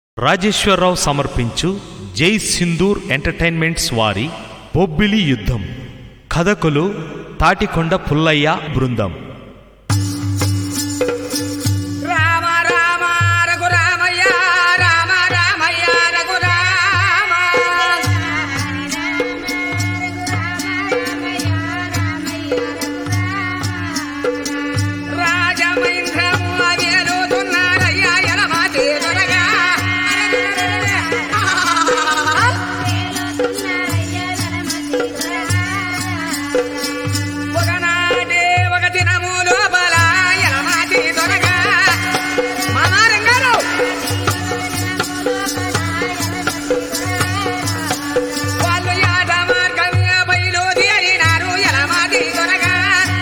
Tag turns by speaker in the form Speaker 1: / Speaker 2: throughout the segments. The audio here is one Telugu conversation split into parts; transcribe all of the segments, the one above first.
Speaker 1: రాజేశ్వరరావు సమర్పించు జై సింధూర్ ఎంటర్టైన్మెంట్స్ వారి బొబ్బిలి యుద్ధం కథకులు తాటికొండ పుల్లయ్య బృందం
Speaker 2: రామ రామ రఘురామయ్య రామ రామయ్య రఘురామ రాజమేంద్రము అవేలుతున్నారయ్యా ఎలమాటి దొరగా ఒకనాడే ఒక దినము లోపల ఎలమాటి దొరగా మామారంగారు వాళ్ళు యాట మార్గంగా బయలుదేరినారు ఎలమాటి దొరగా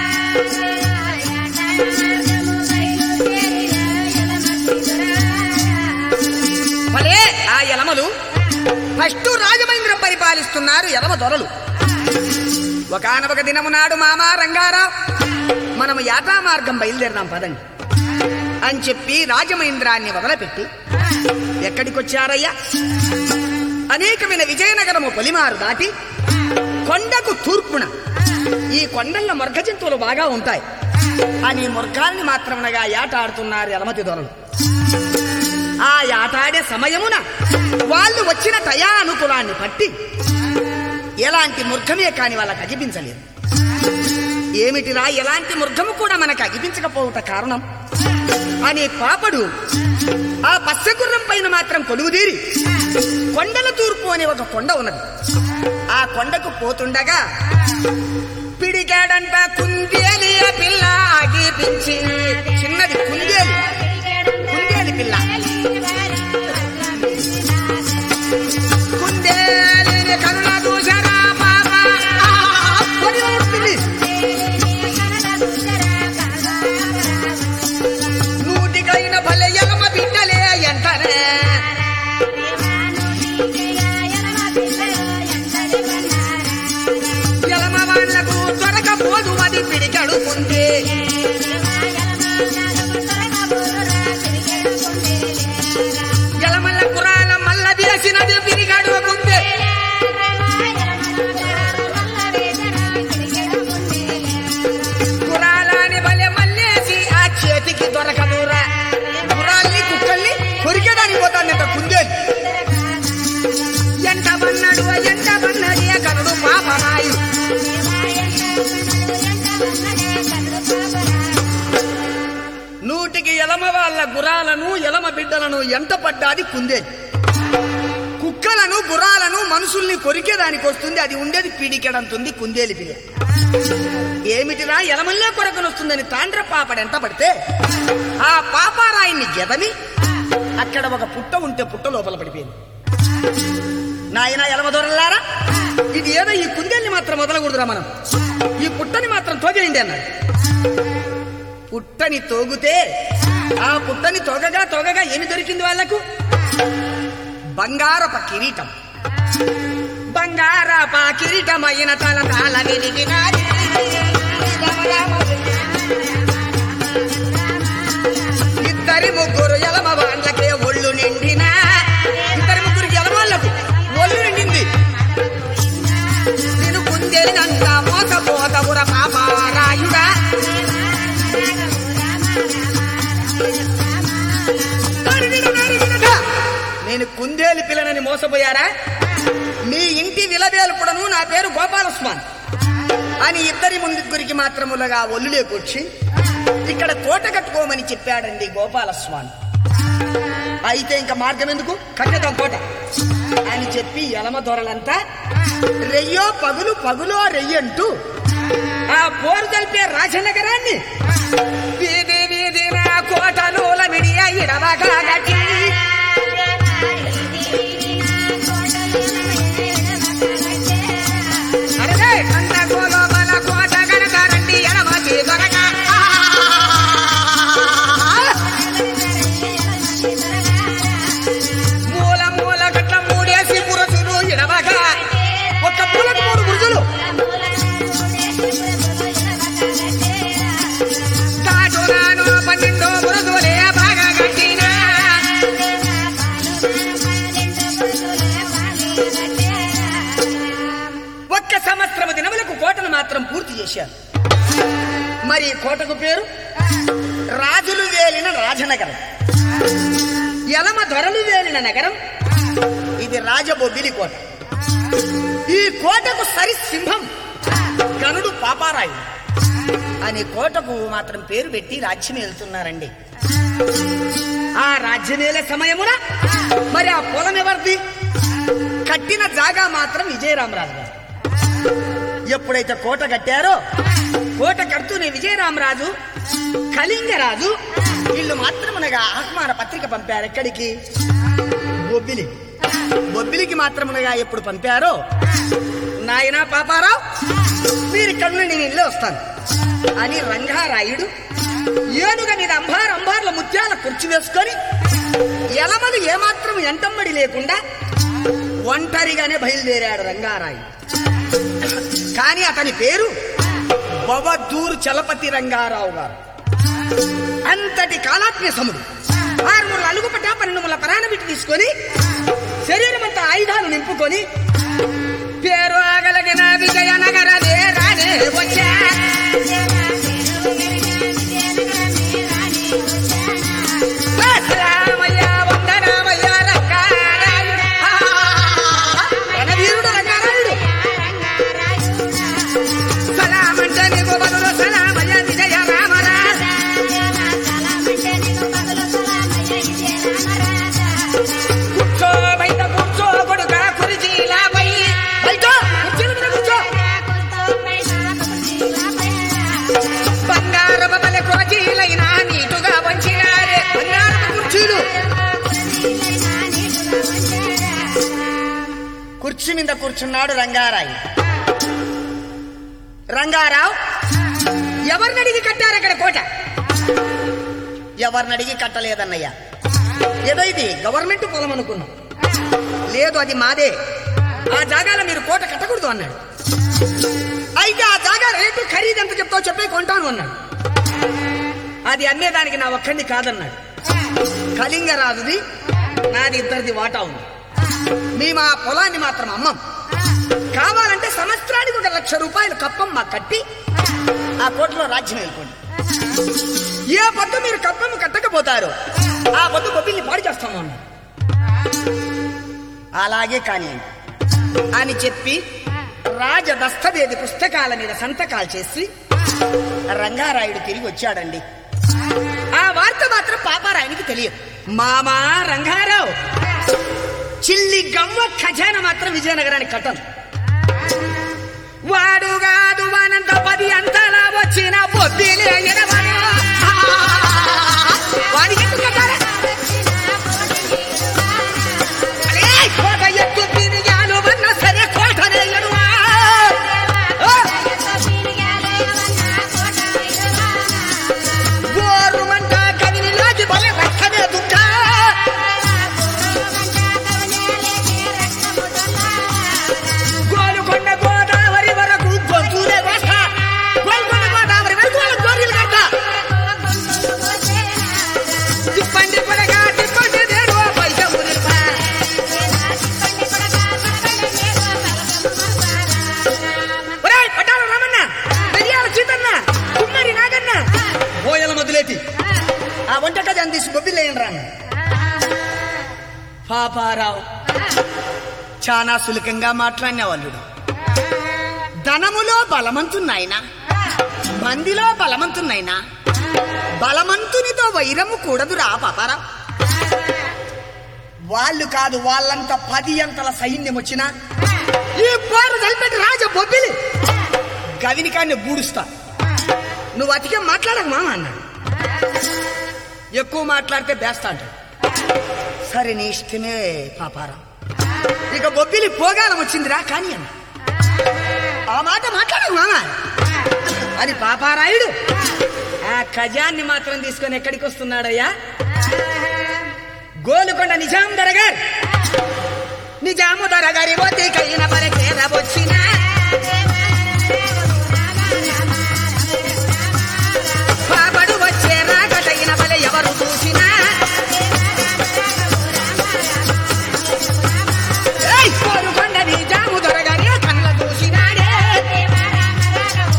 Speaker 2: భలే ఆ యలమలు ఫస్ట్ రాజమహేంద్రం పరిపాలిస్తున్నారు యలమ దొరలు ఒకనొక దినము నాడు మామా రంగారావు మనము యాత్రా మార్గం బయలుదేరినాం పదండి అని చెప్పి రాజమహేంద్రాన్ని వదలపెట్టి ఎక్కడికి వచ్చారయ్యా అనేకమైన విజయనగరము పొలిమారు దాటి కొండకు తూర్పున ఈ కొండల్లో మృగ జంతువులు బాగా ఉంటాయి అని మృగాల్ని మాత్రమునగా యాట ఆడుతున్నారు ఎలమతి దొరలు ఆ యాటాడే సమయమున వాళ్ళు వచ్చిన టయానుకులాన్ని పట్టి ఎలాంటి మృగమే కాని వాళ్ళకి అగిపించలేదు ఏమిటిరా ఎలాంటి మృగము కూడా మనకు అగిపించకపోవట కారణం అనే పాపడు ఆ పచ్చగుర్రం పైన మాత్రం కొలువుదీరి కొండల తూర్పు అనే ఒక కొండ ఉన్నది ఆ కొండకు పోతుండగా పిడిగాడంట కుందేలి ఆ పిల్ల ఆగిపించి చిన్నది కుందేలి కుందేలి పిల్ల కుందేలిని కరుణ దూషరా పాప ఆ, పడి ఉంటుంది. నూటికైన భలే ఎలమ బిడ్డలే ఎంటనే ఎలమ వాళ్లకు దొరకపోదు అది పిడికడుకుంటే ఎలమల్ల కురాల మల్ల వేసినది పిరిగడుకుంటే కురాలని భలే మల్లేసి ఆ చేతికి దొరకదురా కురాల్ని కుక్కల్ని కొరికేదానికి పోతానంట కుందేలు ఎంత బన్నాడు ఎంత బన్నది కనుడు పాపరాయు నూటికి ఎలమ వాళ్ళ గురాలను ఎలమ బిడ్డలను ఎంట పడ్డాది కుందేలు కుక్కలను గుర్రాలను మనుషుల్ని కొరికేదానికి వస్తుంది అది ఉండేది పీడికెడంతుంది కుందేలి పిల్ల ఏమిటిరా ఎలమల్లే కొరకనొస్తుందని తాండ్ర పాపడు ఎంత పడితే ఆ పాపారాయిని గెదమి అక్కడ ఒక పుట్ట ఉంటే పుట్ట లోపల పడిపోయింది నాయన ఎలమ దొరలారా ఇది ఏదో ఈ కుందేల్ని మాత్రం వదలకూడదురా మనం ఈ పుట్టని మాత్రం తోగేయండి అన్నాడు పుట్టని తోగుతే ఆ పుట్టని తోగగా తోగగా ఏమి దొరికింది వాళ్లకు బంగారప కిరీటం బంగారప కిరీటమైన తల తాళ వెలిగినాది ఇద్దరి ముగ్గురు ఎలమ వాళ్ళకే ఒళ్ళు నిండిన ఇద్దరి ముగ్గురు ఎలవాళ్ళకు ఒళ్ళు నిండింది నేను కుందేలినంత మోసపోతవుర పాపారాయుడా నేను కుందేలు పిల్లనని మోసపోయారా మీ ఇంటి విలవేలుపుడను నా పేరు గోపాలస్వామి అని ఇద్దరి ముగ్గురికి మాత్రములుగా ఒళ్ళులేకొచ్చి ఇక్కడ కోట కట్టుకోమని చెప్పాడండి గోపాలస్వామి అయితే ఇంకా మార్గం ఎందుకు కట్టడం కోట అని చెప్పి ఎలమ దొరలంతా రెయ్యో పగులు పగులో రెయ్యంటూ ఆ పోరు తెలిపే రాజనగరాన్ని వీధి వీధిన కోటలోల మిడియ ఇడవగా గట్టి అరే కందకోలో బల కోట గడతారండి ఎడమతి దొరక మూల మూల గట్ల మూడేసి పురుషులు ఇడవగా ఒక మూలకు మూడు పురుషులు కాటునాను పన్నెండో పురుషులే బాగా కట్టినా మాత్రం పూర్తి చేశారు మరి ఈ కోటకు పేరు రాజులు వేలిన రాజనగరం యలమ దొరలు వేలిన నగరం ఇది రాజబొబ్బిలి కోట ఈ కోటకు సరి సింహం గనుడు పాపారాయుడు అని కోటకు మాత్రం పేరు పెట్టి రాజ్యం వెళ్తున్నారండి ఆ రాజ్యమేలే సమయమున మరి ఆ పొలం ఎవరిది కట్టిన జాగా మాత్రం విజయరామరాజు గారు ఎప్పుడైతే కోట కట్టారో కోట కడుతూనే విజయరామరాజు కళింగరాజు వీళ్ళు మాత్రమునగా ఆహ్వాన పత్రిక పంపారు ఎక్కడికి బొబ్బిలి బొబ్బిలికి మాత్రమునగా ఎప్పుడు పంపారో నాయనా పాపారావు మీరు ఇక్కడ నుండి నేను ఇల్లే వస్తాను అని రంగారాయుడు ఏనుగ మీద అంబార్ అంబార్ల ముత్యాల కుర్చీ వేసుకొని ఎలమలు ఏమాత్రం ఎంటమ్మడి లేకుండా ఒంటరిగానే బయలుదేరాడు రంగారాయుడు కానీ అతని పేరు బొవద్దూరు చలపతి రంగారావు గారు అంతటి కాలాత్మ్యసముడు ఆరు మూల అలుగుపట పన్నెండు మూల పరాణమిటి తీసుకొని శరీరం అంతా ఆయుధాలు నింపుకొని పేరు ఆగలిగిన విజయనగర రానే వచ్చా రామయ్య వందనామయ్య రంగారాయుడు. ఆ, రణవీరుడు రంగారాయుడు సలామంటే నీకు బదులు సలామయ్య విజయ రామరాజ కూర్చో బయట కూర్చో కొడుక కురిచీలా పోయి బయట కుర్చీల మీద కూర్చో బంగారపు బలె కురచీలైన నీటుగా వంచినారే బంగారపు కుర్చీలు కుర్చీ మీద కూర్చున్నాడు రంగారాయ్ రంగారావు ఎవరిని అడిగి కట్టారు అక్కడ కోట ఎవరిని అడిగి కట్టలేదన్నయ్య ఏదో ఇది గవర్నమెంట్ పొలం అనుకున్నాం లేదు అది మాదే ఆ జాగాలో మీరు కోట కట్టకూడదు అన్నాడు అయితే ఆ జాగా రేటు ఖరీదు ఎంత చెప్తావు చెప్పే కొంటాను అన్నాడు అది అమ్మేదానికి నా ఒక్కడిని కాదన్నాడు కళింగరాజుది నాది ఇద్దరిది వాటా ఉంది మేము ఆ పొలాన్ని మాత్రం అమ్మం కావాలంటే సంవత్సరానికి ఒక లక్ష రూపాయలు కప్పం మాకు కట్టి ఆ కోటలో రాజ్యం వెళ్ళిపోండి ఏ పొద్దు మీరు కప్పము కట్టకపోతారు ఆ పొద్దు బొబ్బిల్ని పాడు చేస్తాము అన్నారు అలాగే కానీ అని చెప్పి రాజ దస్తవేది పుస్తకాల మీద సంతకాలు చేసి రంగారాయుడు తిరిగి వచ్చాడండి ఆ వార్త మాత్రం పాపారాయునికి తెలియదు మామా రంగారావు చిల్లి గవ్వ ఖజానా మాత్రం విజయనగరానికి కట్టను వాడు కాదు అనంత పది అంతలా వచ్చిన బొబ్బిలే ఎడవడు. ఆ! వాడికి ఎందుకు కట్టాలి? అలే, కోట ఎత్తు తిరిగాను అన్న సరే కోటనే ఎడువా. ఆ! గోరుమంట కవిని లాగి బలే రక్కనే దుఃఖ. గోలుకొండ గోదావరి వరకు గొంతులే వస్త. గోల్కొండ గోదావరి వరకు వాళ్ళ గోరీలు కట్ట. తిప్పండి పడగా తిప్పండి నేడు పైస మురిపా. ఒరేయ్, పట్టాల రామన్న పెరియాల సీతన్న కుమ్మరి నాగన్న ఓయల మొదలెట్టి ఆ వంట కజాన్ని తీసి బొబ్బిలేయండి రాను పాపారావు చాలా సులకంగా మాట్లాడిన వాళ్ళు ధనములో బలమంతున్నాయినా మందిలో బలమంతున్నాయినా బలమంతునితో వైరము కూడదురా పాపారావు వాళ్ళు కాదు వాళ్ళంత పది అంతల సైన్యం వచ్చినా ఈ పోరు తలపెట్టి రాజ బొబ్బిలి గవినికాన్ని బూడుస్తా నువ్వు అతిగా మాట్లాడకు మామ అన్నాడు ఎక్కువ మాట్లాడితే బేస్తా అంటాడు సరే నీ ఇష్టమే పాపారావు ఇక బొబ్బిలి పోగాలం వచ్చిందిరా కానీ అన్న ఆ మాట మాట్లాడకు మామ అని పాపారాయుడు ఆ ఖజాన్ని మాత్రం తీసుకొని ఎక్కడికి వస్తున్నాడయ్యా గోలుకొండ నిజాం దరగారు నిజాము దరగారి పోతే కైన పరకేర వచ్చిన పాపడు వచ్చే రాగటైన బలె ఎవరు చూసినా ఏయ్, గోలుకొండ నిజాము దొరగారి కళ్ళ చూసినాడే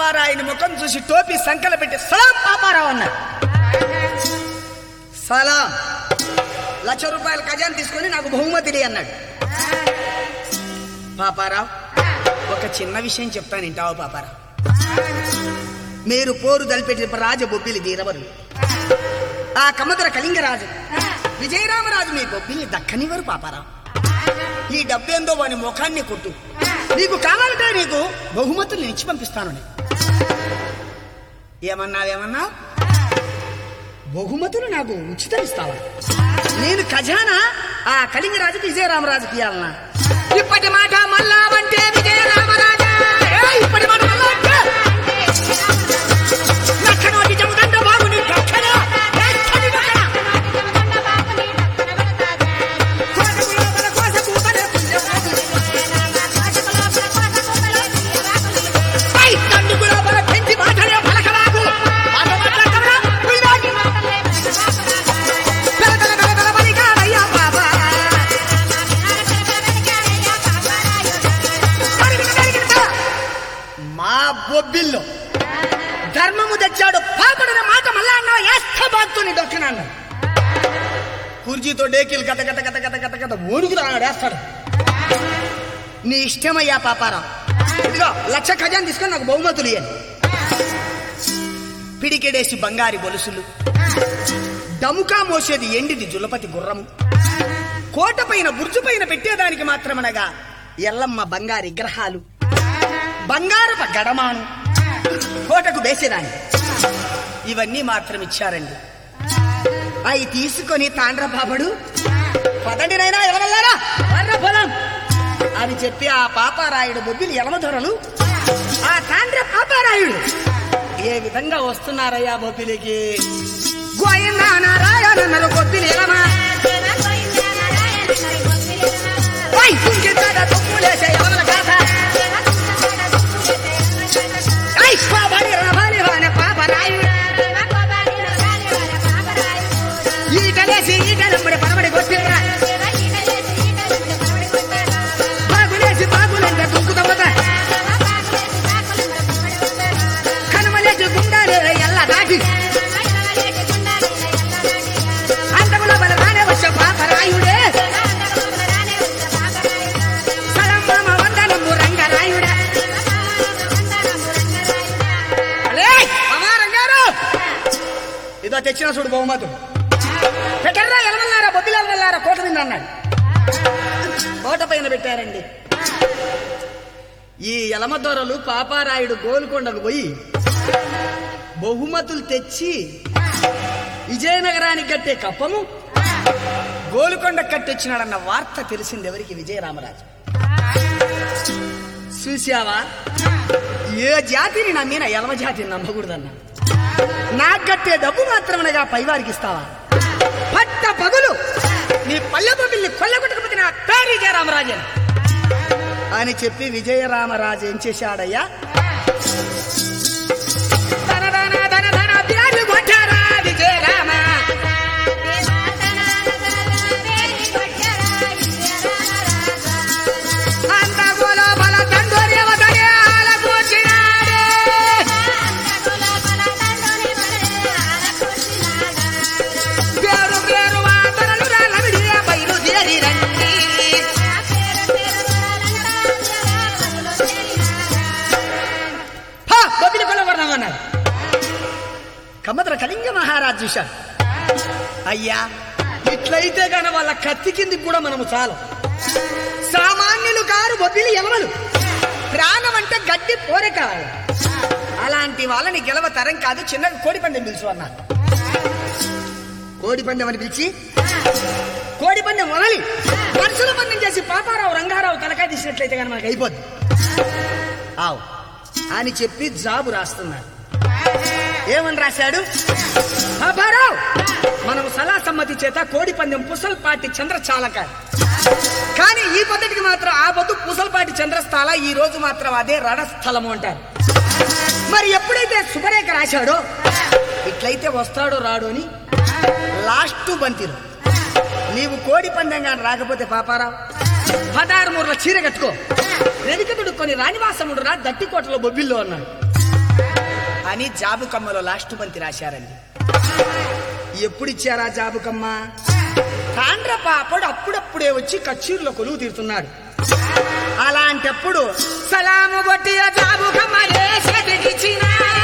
Speaker 2: పాపారాయుని ముఖం చూసి టోపీ సంకల పెట్టి సలాం పాపారావు అన్నాడు సలాం లక్ష రూపాయల ఖజాన్ తీసుకొని నాకు బహుమతిని అన్నాడు పాపారావు ఒక చిన్న విషయం చెప్తాను వింటావా పాపారావు మీరు పోరు దలిపెట్టిన రాజ బొబ్బిలి వీరవరు ఆ కమదర కళింగరాజు విజయరామరాజు మీ బొబ్బిలి దక్కనివ్వరు పాపారావు ఈ డబ్బేందో వాని ముఖాన్ని కొట్టు నీకు కావాలంటే నీకు బహుమతులు ఇచ్చి పంపిస్తాను నేను. ఏమన్నావేమన్నా బహుమతులు నాకు ఉచితం ఇస్తావా నేను ఖజానా ఆ కళింగరాజుకి విజయరామరాజుకి ఇవ్వాలన్నా ఇప్పటి మాట మళ్ళా అంటే విజయరామరాజా ఏయ్, ఇప్పటి మాట మళ్ళా అంటే లక్షణం నిజముదండ బాబు నీ దక్షణ ఏయ్, దక్షణ. కోసకు లోపల కోసకు ఊపలే పై తండ్రికి లోపల పెంచి మాటలే పలకరాకు. మాట మాట్లాడతావురా? వీరాజు. పెరగల పెరగల బలిగాడయ్యా బాబా. అడిగిన అడిగిన. మా బొబ్బిల్లో ధర్మము తెచ్చాడు పాపడిన మాట మళ్ళా అన్నావు ఏస్త బాగుతుంది దొక్కినాను కుర్జీతో డేకిలు గత గత గత గత గత గత ఓడుగురు అన్నాడు వేస్తాడు నీ ఇష్టమయ్యా పాపారావు ఇదిగో లక్ష ఖజాన్ తీసుకొని నాకు బహుమతులు ఇయ్యండి పిడికెడేసి బంగారి గొలుసులు డముకా మోసేది ఎండిది జులపతి గుర్రము కోట పైన బుర్జు పైన పెట్టేదానికి మాత్రమనగా ఎల్లమ్మ బంగారి గ్రహాలు బంగారపు గడమాను కోటకు వేసేదాన్ని ఇవన్నీ మాత్రం ఇచ్చారండి అవి తీసుకొని తాండ్ర బాబడు పదండి నైనా ఎవరల్లారా తాండ్ర పొలం అని చెప్పి ఆ పాపారాయుడు బొబ్బిలి ఎలమధొరలు ఆ తాండ్ర పాపారాయుడు ఏ విధంగా వస్తున్నారయ్యా బొబ్బిలికి గోయిందా నారాయణ బొబ్బిలి ఎలమా పై కుంకితాడ తుమ్ములేసే ఎవరి గాథ ఐ పాపడి రమణి వాన పాపరాయుడు ఈటలేసి ఈటలమ్మడి పడబడి కొట్టిరా బాగులేసి బాగులంట దుంకుతమ్మత కనుమలేసి గుండాలే ఎల్ల దాటి అంతముల బలగానే వచ్చే పాపరాయుడే సలంబామ వందనము రంగరాయుడా అలే అమారంగారు ఇదో తెచ్చిన చూడు బహుమతు పెట్టర్రా ఎలమల్లారా బొబ్బిలు ఎలమల్లారా కోట మీద అన్నాడు కోట పైన పెట్టారండి ఈ ఎలమదొరలు పాపారాయుడు గోల్కొండకు పోయి బహుమతులు తెచ్చి విజయనగరానికి కట్టే కప్పము గోలుకొండ కట్టొచ్చినాడన్న వార్త తెలిసింది ఎవరికి విజయరామరాజు చూసావా ఏ జాతిని నమ్మిన ఎలమ జాతిని నమ్మకూడదన్నా నాకు కట్టే డబ్బు మాత్రమనగా పైవారికి ఇస్తావా పట్ట పగులు నీ పల్లె బొబ్బిల్ని కొల్లగొట్టకపోతే నా పేరు విజయరామరాజన్ అని చెప్పి విజయరామరాజు ఏం చేశాడయ్యా ధన ధన ధన ధన పేరు కొట్టారా విజయరామ అంత గోల బల దండోర్యవ దయాల కూర్చినాడే. పేరు పేరు వాతరలు రాలవిడియ బయలుదేరి రండి హా, బొబ్బిలి కొలవర్ణం అన్నాడు కమ్మద్ర కళింగ మహారాజ్ చూశాడు అయ్యా ఇట్లయితే గాన వాళ్ళ కత్తి కిందికి కూడా మనము చాలు సామాన్యులు కారు బొబ్బిలి ఎలవలు ప్రాణం అంటే గడ్డి పోరే కావాలి అలాంటి వాళ్ళని గెలవ తరం కాదు చిన్నగా కోడి పందెం పిలుచు అన్నారు కోడి పందెం అని పిలిచి కోడి పందెం వదలి మనుషుల పందెం చేసి పాపారావు రంగారావు తలకాయ తీసినట్లయితే కానీ మనకు అయిపోద్ది ఆవు అని చెప్పి జాబు రాస్తున్నాడు ఏమని రాశాడు పాపారావు మనం సలా సమ్మతి చేత కోడి పందెం పుసల్పాటి చంద్రచాలక కానీ ఈ పద్ధతికి మాత్రం ఆ పొద్దు పుసల్పాటి చంద్రస్థాల ఈ రోజు మాత్రం అదే రణస్థలము అంటారు మరి ఎప్పుడైతే శుభరేఖ రాశాడో ఇట్లయితే వస్తాడో రాడో అని లాస్ట్ బంతిలో నీవు కోడి పందెంగా రాకపోతే పాపారావు పదహారు మూరల చీర కట్టుకో వెనుక దుడుక్కొని రాణివాసముడు రా దట్టికోటలో బొబ్బిల్లో అన్నాడు అని జాబుకమ్మలో లాస్ట్ బంతి రాశారండి ఎప్పుడు ఇచ్చారా జాబుకమ్మ తాండ్ర పాపడు అప్పుడప్పుడే వచ్చి కచ్చూరులో కొలువు తీరుతున్నాడు అలాంటప్పుడు సలాము కొట్టి ఆ జాబుకమ్మలే చేతికిచ్చిన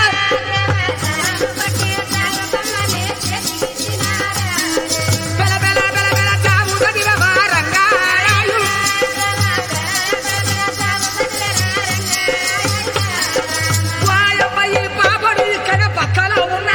Speaker 2: బెల బెల బెల బెల జాబు గదిల రంగారాలు వాయపై పాపడు ఇక్కడ పక్కలో ఉన్నా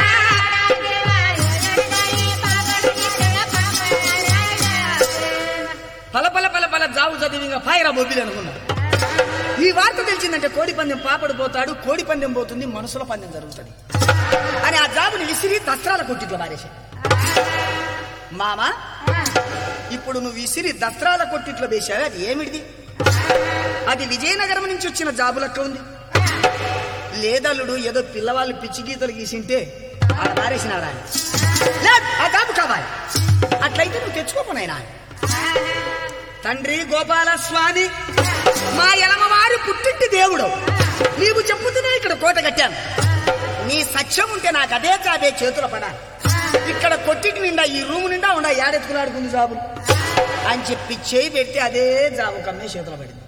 Speaker 2: పల పల పల పల జాబు చదివి ఇంకా ఫైరా బొబ్బిలు అనుకున్నా ఈ వార్త తెలిసిందంటే కోడి పందెం పాపడు పోతాడు కోడి పందెం పోతుంది మనసుల పందెం జరుగుతుంది అని ఆ జాబుని విసిరి దస్త్రాల కొట్టిట్లో మారేశాడు మామా ఇప్పుడు నువ్వు విసిరి దస్త్రాల కొట్టిట్లో వేశావు అది ఏమిటిది అది విజయనగరం నుంచి వచ్చిన జాబు లెక్క ఉంది లేదల్లుడు ఏదో పిల్లవాళ్ళు పిచ్చి గీతలు గీసింటే ఆడ మారేసినారా అని. లేదు, ఆ జాబు కావాలి అట్లయితే నువ్వు తెచ్చుకోపోనైనా తండ్రి గోపాల స్వామి మా ఎలమవారి పుట్టింటి దేవుడు నీవు చెప్పుతూనే ఇక్కడ కోట కట్టాను నీ సత్యం ఉంటే నాకు అదే జాబే చేతుల పడాలి ఇక్కడ కొట్టిటి నిండా ఈ రూము నిండా ఉండా ఏడెత్తుకులాడుకుంది జాబు అని చెప్పి చేయి పెడితే అదే జాబు కమ్మే చేతుల పడింది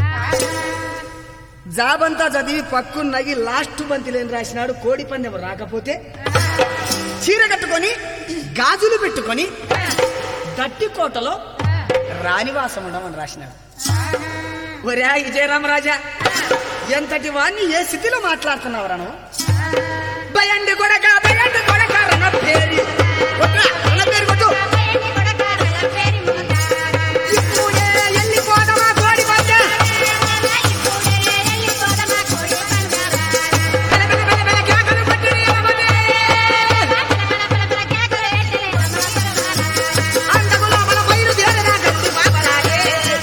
Speaker 2: జాబంతా చదివి పక్కు నగి లాస్ట్ బంతిలేని రాసినాడు కోడి పందెం రాకపోతే చీర కట్టుకొని గాజులు పెట్టుకొని దట్టి కోటలో రాణివాసం ఉండమని రాసినాడు ఒరే విజయరామరాజా ఎంతటి వాణ్ణి ఏ స్థితిలో మాట్లాడుతున్నావురా నువ్వు భయండి కొడక భయండి కొడక రణ పేరు కొట్టురా, రణ పేరు కొట్టు ఇప్పుడే వెళ్ళిపోదామా కోడి పందెం బెల బెల బెల బెల కేకలు కొట్టిరి ఎలమనే. అంతకు లోపల బయలుదేరిన గట్టి పాపలాగే.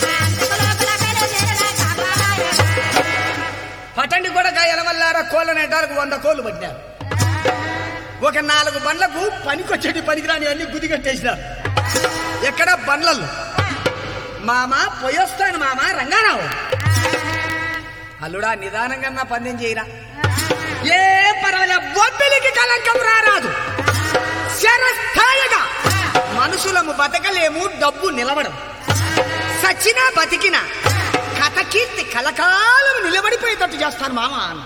Speaker 2: పటండి కూడా ఎలవల్లారా కోళ్ళ నెట్టాలకు వంద కోళ్ళు పట్టినారు ఒక నాలుగు బండ్లకు పనికొచ్చేటి పనికిరాని అన్ని గుది కట్టేసినారు ఎక్కడ బండ్లలో మామ పోయొస్తాను మామ రంగారావు అల్లుడా నిదానంగా నా పందెం చేయరా ఏ పర్వాలే బొబ్బిలికి కలంకం రారాదు శరస్థాయిగా మనుషులము బతకలేము డబ్బు నిలవడం సచ్చినా బతికినా కథ కీర్తి కలకాలం నిలబడిపోయేటట్టు చేస్తాను మామ అన్నాడు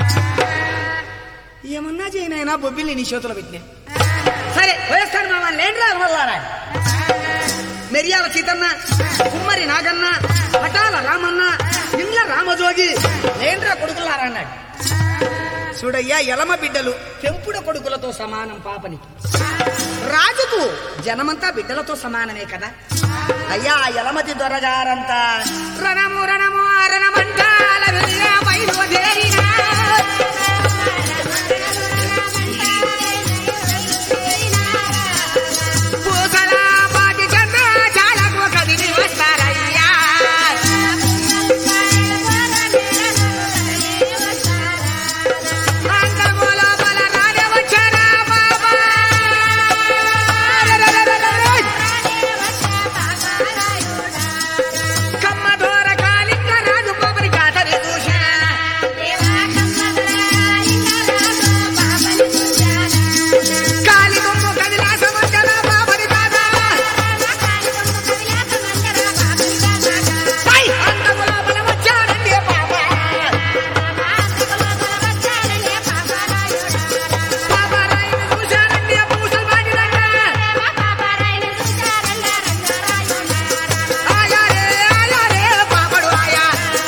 Speaker 2: ఏమన్నా చేయనైనా బొబ్బిల్ని నీ చేతిలో పెట్టినా సరే వేస్తాను మామ లేండ్రా వల్లారా మెరియాల సీతన్న కుమ్మరి నాగన్న పటాల రామన్న ఇండ్ల రామజోగి లేండ్రా కొడుకులారా అన్నాడు చూడయ్యా ఎలమ బిడ్డలు పెంపుడ కొడుకులతో సమానం పాపనికి రాజుకు జనమంతా బిడ్డలతో సమానమే కదా అయ్యా ఆ ఎలమతి దొరగారంతా రణము రణము రణమంటాల వెళ్ళ బయలుదేరినా పూసల పాటి చంద్ర చాలకు కదిలి వస్తారయ్యా అంతముల బల రాజ వచ్చారా బాబా కమ్మ దూర కాలింగ రాజు బాబని కాతరి చూసా కాలి కొమ్ము కదిలాస మధ్యల బాబని కాదా పై అంతముల బల వచ్చాడండి బాబా బాబా రాయిని చూశానండి పూసలు బాగిరంగా ఆయా రే ఆయా రే పాపడు ఆయా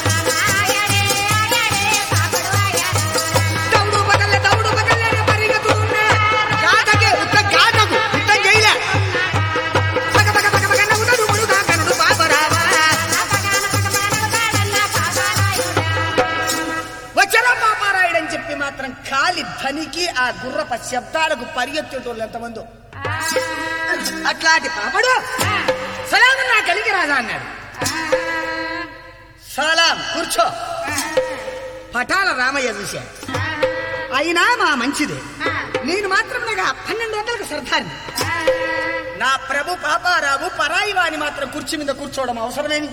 Speaker 2: దౌడు బగల్లే దౌడు బగల్లే పరిగెత్తుతున్నా గాటకే ఉత్త గాటకు యుద్ధం చేయలే పగ పగ పగ పగ నవ్వుతాడు ముడుగా కనుడు పాపరావా వచ్చరా పాపారాయుడని చెప్పి మాత్రం కాలి ధనికి ఆ గుర్రప శబ్దాలకు పరిగెత్తేటోళ్ళు ఎంతమందో అట్లాంటి పాపడు సలాం నా కలిగి రాజా అన్నాడు సలాం కూర్చో పటాల రామయ్య చూశా అయినా మా మంచిదే నేను మాత్రం నాకు పన్నెండు వందలకు సర్దాన్ని నా ప్రభు పాపారావు పరాయి వాని మాత్రం కుర్చీ మీద కూర్చోవడం అవసరమేమి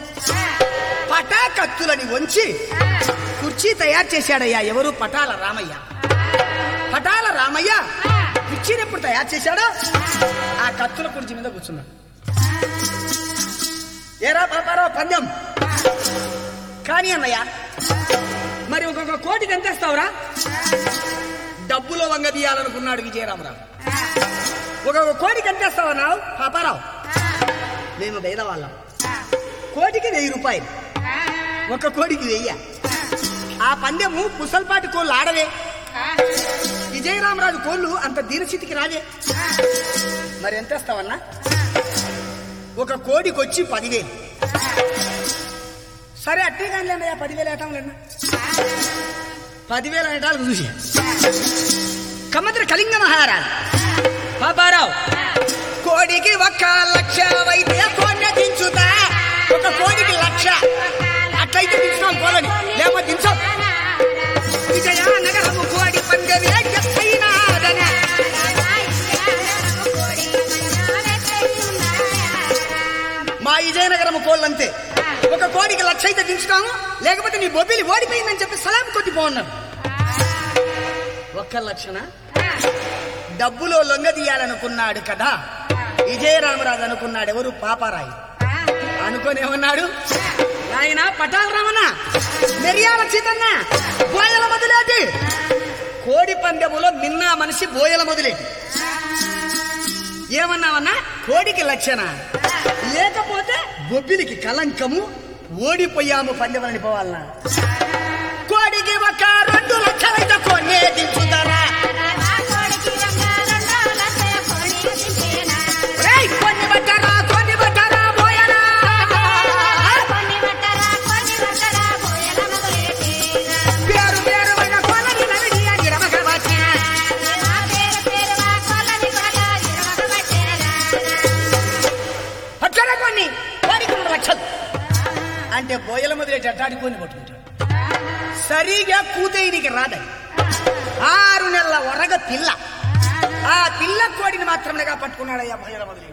Speaker 2: పటా కత్తులని వంచి కుర్చీ తయారు చేశాడయ్యా ఎవరు పటాల రామయ్య పటాల రామయ్య పిచ్చిని ఎప్పుడు తయారు చేశాడో ఆ కత్తుల కుర్చీ మీద కూర్చున్నాడు ఏరా పాపారావు పందెం కానీ అన్నయ్య మరి ఒక్కొక్క కోటికి ఎంత ఇస్తావురా డబ్బులో వంగ తీయాలనుకున్నాడు విజయరామరావు ఒక్కొక్క కోటికి ఎంత ఇస్తావన్నావు పాపారావు మేము పేదవాళ్ళం కోటికి వెయ్యి రూపాయలు ఒక కోడికి వెయ్య ఆ పందెము పుసల్పాటి కోళ్ళు ఆడవే విజయరామరాజు కోళ్ళు అంత దీనస్థితికి రాదే మరి ఎంత ఇస్తావన్నా ఒక కోడికి వచ్చి పదివేలు సరే అట్టే కానీ లేదయ్యా పదివేలు ఏటం లేనా పదివేలు అనేటాలు చూసి కమ్మద్ర కళింగ మహారాజు పాపారావు కోడికి ఒక్క లక్ష అయితే కోడిని దించుతా ఒక కోడికి లక్ష అట్లయితే దించుతాం కోలని లేకపోతే దించాం విజయ నగరము కోడి పందెమే ఎత్తైనాదనే. మా విజయనగరం కోళ్ళంతే ఒక కోడికి లక్ష అయితే దించుతాము లేకపోతే నీ బొబ్బిలి ఓడిపోయిందని చెప్పి సలాం కొట్టి పోన్నాడు ఒక్క లక్షణ డబ్బులో లొంగ తీయాలనుకున్నాడు కదా విజయరామరాజు అనుకున్నాడు ఎవరు పాపారాయి అనుకొని ఏమన్నాడు ఆయన పటాల రమణ మెరియాల చితన్న బోయల మొదలేటి కోడి పందెములో మిన్నా మనిషి బోయల మొదలేటి ఏమన్నావన్నా కోడికి లక్షణ లేకపోతే బొబ్బిలికి కలంకము ఓడిపోయాము పందెమని పోవాలన్నా కోడికి ఒక రెండు లక్షలైతే కొన్నే దించుతారా రేయ్, కొన్ని బట్టారా కొన్ని బట్టారా బోయలా పేరు పేరు పైన కొలని నడిగి అగిరమగ వచ్చే. పట్టారా కొన్ని కోడికి రెండు లక్షలు అంటే బోయల మొదలెట్టి అట్టాడి కొన్ని పట్టుకుంటాడు సరిగా కూతేయనికి రాదని ఆరు నెలల వరగ పిల్ల ఆ పిల్ల కోడిని మాత్రమేగా పట్టుకున్నాడయ్యా బోయల మొదలెట్టి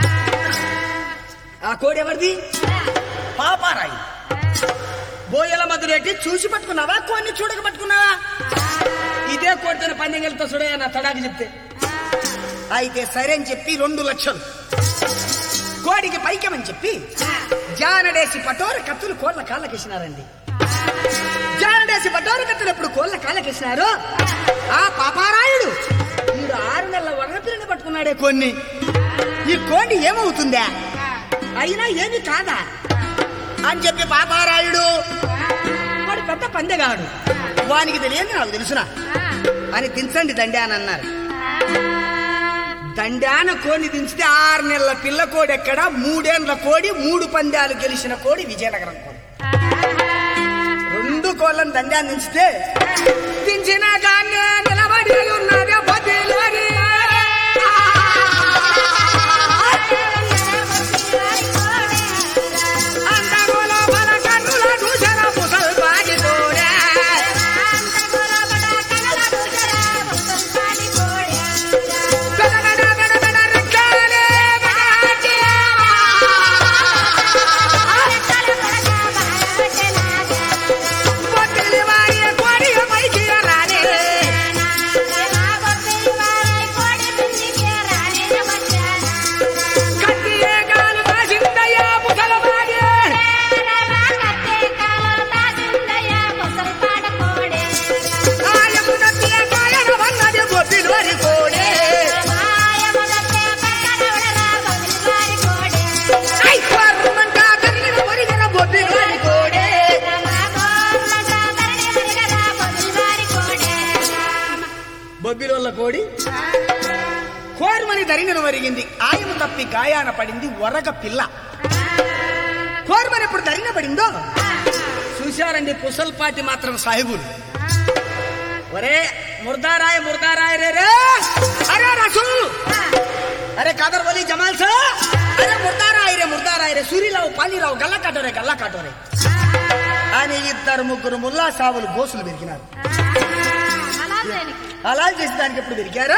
Speaker 2: ఆ కోడి ఎవరిది పాపారాయి బోయల మధురెడ్డి చూసి పట్టుకున్నావా కొన్ని చూడక పట్టుకున్నావా ఇదే కోడితో పందెం వెళ్తా చూడయా నా తడాకి చెప్తే అయితే సరే అని చెప్పి రెండు లక్షలు కోడికి పైకమని చెప్పి జానడేసి పటోర కత్తులు కోళ్ళ కాళ్ళకేసినారండి జానడేసి పటోర కత్తులు ఎప్పుడు కోళ్ళ కాళ్ళకేసినారు ఆ పాపారాయుడు ఈడు ఆరు నెలల వరపిల్లని పట్టుకున్నాడే కొన్ని ఈ కోడి ఏమవుతుందా అయినా ఏమి కాదా అని చెప్పి పాపారాయుడు వాడు పెద్ద పందెగాడు వానికి తెలియదు నాకు తెలుసునా అని దించండి దండే అని అన్నారు దండాన కోడి దించితే ఆరు నెలల పిల్ల కోడి ఎక్కడ మూడేళ్ల కోడి మూడు పందాలు గెలిచిన కోడి విజయనగరం కోడి రెండు కోళ్ళని దండాన్ని దించితే దించిన కానీ నిలబడి ఉన్నదే బదిలోని. అందములో మన కన్నుల చూసిన ముసల్పాటి కోడే. గడగడ గడగడ రెక్కలే గడాటి. పొట్టిలి వారి కోడి పైకి రానే. కత్తియే కాలు కాసిందయ్యా ముసలవాడి. ఆయమున తీయ కాయన వన్నది బొబ్బిలోని కోడే. ఐ పర్రుమంట కరిగిన ఒరిగిన బొబ్బిలోని కోడే. బొబ్బిలోళ్ళ కోడి కోరుమని ధరించిన వరిగింది ఆయము తప్పి గాయాన పడింది వరగ పిల్ల కోరుమని ఎప్పుడు ధరిన పడిందో చూశారండి పుసల్పాటి మాత్రం సాహిబులు ఒరే ముర్దారాయ ముర్దారాయ రే రే అరే రసూల్ అరే కాదర్ వలి జమాల్ సా అరే ముర్దారాయ రే ముర్దారాయ రే సూరిరావు పానీరావు గల్లా కాటోరే గల్లా కాటోరే అని ఇద్దరు ముగ్గురు ముల్లా సావులు గోసులు పెరిగినారు అలా చేసి దానికి ఎప్పుడు పెరిగారా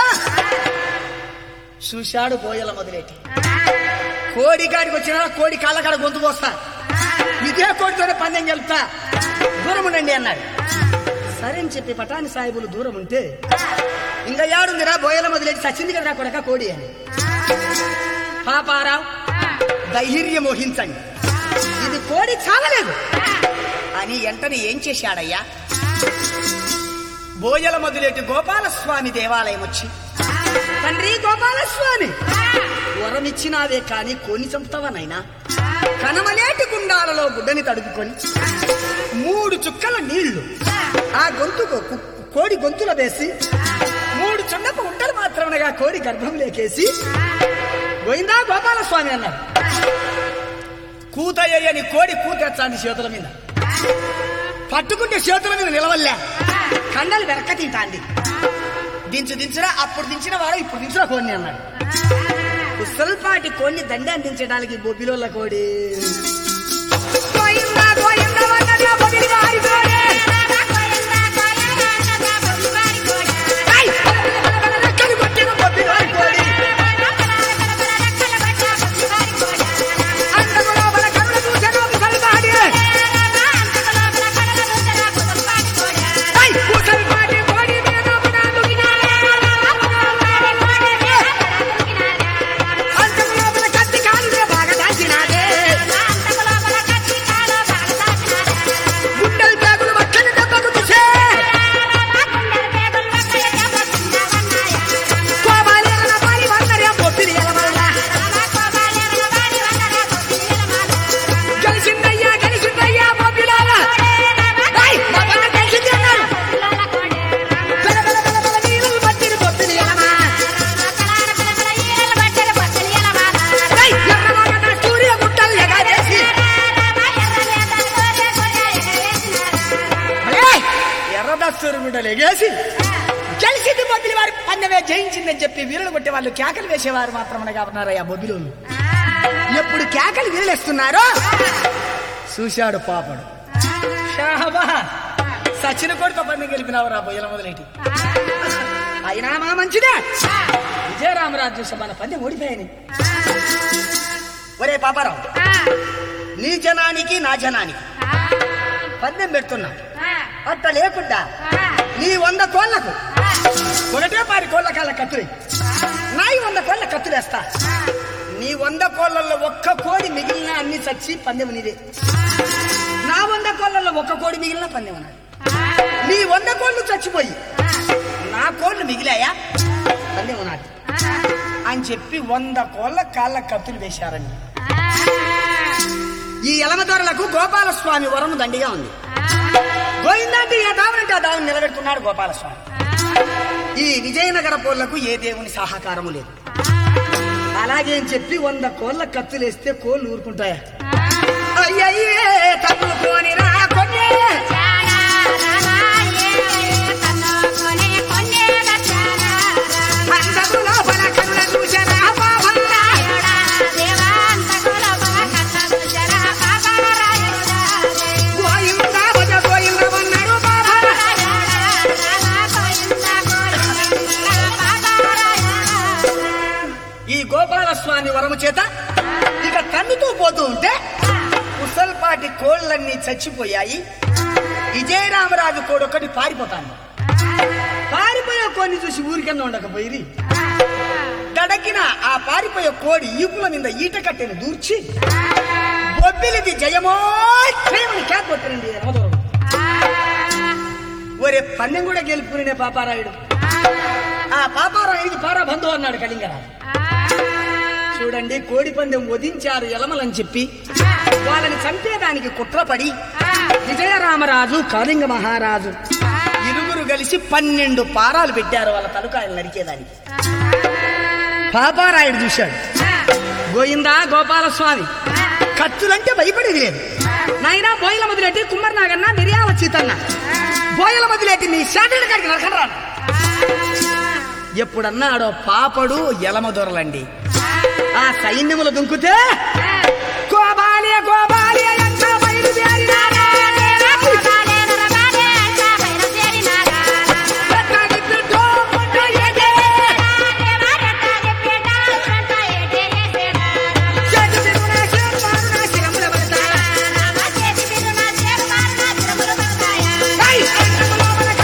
Speaker 2: చూశాడు బోయల మొదలెట్టి కోడి కాడికి వచ్చిన కోడి కాళ్ళ కాడ గొంతు పోస్తా ఇదే కోడితోనే పందెం గెలుపుతా దూరం ఉండండి అన్నాడు సరే అని చెప్పి పటాని సాహిబులు దూరం ఉంటే ఇంకా ఏడుందిరా బోయల మొదలెట్టి సచ్చింది కదరా కొడక కోడి అని పాపారావు ధైర్యం వహించండి ఇది కోడి చావలేదు అని వెంటనే ఏం చేశాడయ్యా బోయల మొదలెట్టి గోపాలస్వామి దేవాలయం వచ్చి తండ్రి గోపాలస్వామి వరమిచ్చినావే కాని కోని చంపుతావనైనా కనమలేటి గుండాలలో గుడ్డని తడుపుకొని మూడు చుక్కల నీళ్లు ఆ గొంతుకు కు- కోడి గొంతులో వేసి మూడు చున్నపు ఉంటలు మాత్రమనగా కోడి గర్భం లేకేసి గోయిందా గోపాలస్వామి అన్నారు కూతయ్యని కోడి కూతెచ్చాంది చేతుల మీద పట్టుకుంటే చేతుల మీద నిలవల్లే కండలు వెనక తింటాంది దించు దించురా అప్పుడు దించిన వాడు ఇప్పుడు దించురా కోడిని అన్నాడు ఉసల్పాటి కోడిని దండ అందించడానికి బొబ్బిలోళ్ళ కోడి గోయిందా, గోయిందా అన్నది ఆ బొబ్బిలి వారి కోడి. ఏయ్! రెక్కలు కొట్టిన బొబ్బిలి వారి కోడి. అందము లోపల కనుల చూసెను ఉసల్పాటి. ఏయ్! ఉసల్పాటి కోడి మీద పునాదుకినాడే. అందము లోపల కత్తి కాలువే బాగా దాచినాడే. గుండెల పేగులు మక్కని దెబ్బకు చూసే. కోపాలేరన పాలి వందరే బొబ్బిలి ఎలమల్ల. గెలిచిందయ్యా గెలిచిందయ్యా బొబ్బిలాల. ఏయ్! మా పన్న గెలిచింది అన్నాడు. బెల బెల బెల బెల నీళ్ళు పట్టిన బొబ్బిలి ఎలమ. ఏయ్! ఎర్రవాగన సూర్య గుట్టలు ఎగాదేసి. ఏయ్! ఎర్రదస్తూరు గుడ్డలు ఎగేసి గెలిచింది బొబ్బిలి వారి పన్నెమే జయించిందని చెప్పి వీరులు కొట్టే వాళ్ళు కేకలు వేసేవారు మాత్రమే ఉన్నారయ్యా బొబ్బిలోను ఎప్పుడు కేకలు వీరులేస్తున్నారో చూశాడు పాపడు షాబా సచిన కొడుకు పందెం గెలిపినావు రా బొయ్యల మొదలెట్టి అయినా మా మంచిదే విజయరామరాజు సభ పందెం ఓడిపోయాని ఒరే పాపారావు నీ జనానికి నా జనానికి పందెం పెడుతున్నా అట్ట లేకుండా నీ వంద కోళ్లకు ఒకటే పారి కోళ్ళ కాళ్ళ కత్తులు నాయి వంద కోళ్ళ కత్తులేస్తా నీ వంద కోళ్ళల్లో ఒక్క కోడి మిగిలిన అన్ని చచ్చి పందెం నీదే నా వంద కోళ్ళల్లో ఒక్క కోడి మిగిలిన పందెం నాది నీ వంద కోళ్ళు చచ్చిపోయి నా కోళ్ళు మిగిలాయా పందెం నాది అని చెప్పి వంద కోళ్ళ కాళ్ళ కత్తులు వేశారండి ఈ ఎలమదొరలకు గోపాలస్వామి వరము దండిగా ఉంది గోవిందంటే ఏ దావనంటే ఆ దావుని నిలబెడుతున్నాడు గోపాలస్వామి ఈ విజయనగర పోళ్లకు ఏ దేవుని సహకారము లేదు అలాగే అని చెప్పి వంద కోళ్ళ కత్తులేస్తే కోళ్ళు ఊరుకుంటాయా అయ్యయ్యే తగులుకోనిరా కొన్నే అందరు లోపల కనుల చూశారా బాబల్లా గోయిందా భజ గోయిందమన్నారు బాబా ఈ గోపాలస్వామి వరము చేత ఇక తన్నుతూ పోతూ ఉంటే ముసల్పాటి కోళ్ళన్నీ చచ్చిపోయాయి విజయరామరాజు కోడొక్కటి పారిపోతాను పారిపోయే కోడిని చూసి ఊరికన్నా ఉండకపోయి దడకిన ఆ పారిపోయే కోడి ఈపుల మీద ఈట కట్టెను దూర్చి బొబ్బిలిది జయమో జయమని క్యాప్ కొట్టారండి రమదూరం ఒరే పందెం కూడా గెలుపుకునే పాపారాయుడు ఆ పాపారాయుడికి పారా బంధు అన్నాడు కళింగరాజు చూడండి కోడి పందెం వధించారు ఎలమలని చెప్పి వాళ్ళని చంపేదానికి కుట్రపడి విజయరామరాజు కాళింగ మహారాజు ఇరువురు కలిసి పన్నెండు పారాలు పెట్టారు వాళ్ళ తలుకాయలు నరికేదానికి పాపారాయుడు చూశాడు గోయిందా గోపాలస్వామి కత్తులంటే భయపడేది లేదు నాయనా బోయల మొదలెట్టి కుమ్మరి నాగన్న మిరియాల చీతన్న బోయల మొదలెట్టి నీ శాటడి కాడికి నరకరా ఎప్పుడన్నాడో పాపడు ఎలమ దొరలండి ఆ సైన్యములు దుంకుతే కోబాలి కోబాలి అంతా బయలుదేరినారే. ఎక్కడి బిడ్డో ముందు ఎగే. చేతి తిరుగున శిరపారున శిరముల పడతా. ఐ! అంతకు లోపల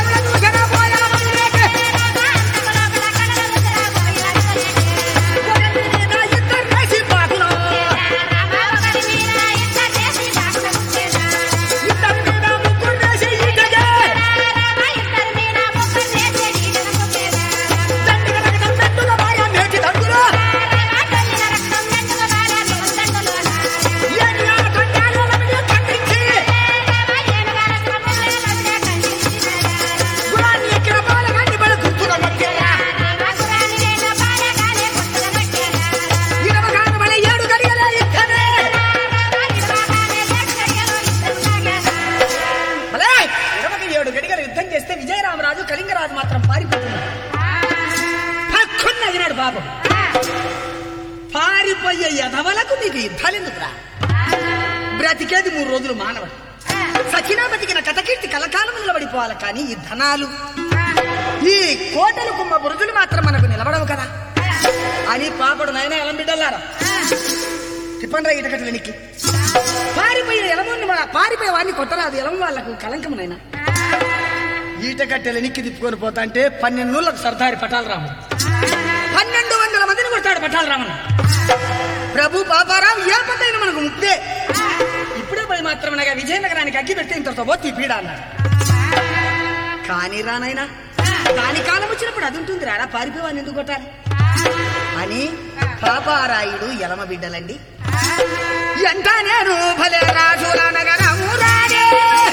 Speaker 2: పాపం పారిపోయే ఎదవలకు నీకు యుద్ధాలెందుకురా బ్రతికేది మూడు రోజులు మానవుడు సచినా బతికిన కథకీర్తి కలకాలం నిలబడిపోవాలి కానీ ఈ ధనాలు ఈ కోటలు కుమ్మ బురుజులు మాత్రం మనకు నిలబడవు కదా అని పాపడు నాయన ఎలం బిడ్డలారా తిప్పండ్రా ఇటకట్ల వెనక్కి పారిపోయిన ఎలమోని పారిపోయే వాడిని కొట్టరాదు ఎలం వాళ్ళకు కలంకము నాయన ఈటకట్టెలు ఎనిక్కి తిప్పుకొని పోతా అంటే పన్నెండు నూళ్ళకు సర్దారి పటాల రాముడు పన్నెండు వందల మందిని కొడతాడు పటాల రాముడు ప్రభు పాపారావు ఏ పట్టైనా మనకు ముక్తే ఇప్పుడే పోయి మాత్రమేగా విజయనగరానికి అగ్గి పెడితే ఇంతతో పోతే పీడ అన్నాడు కానీ రానైనా దాని కాలం వచ్చినప్పుడు అది ఉంటుంది రాడా పారిపోవాన్ని ఎందుకు కొట్టాలి అని పాపారాయుడు ఎలమ బిడ్డలండి ఎంత నేను భలే రాజుల నగరము రాడే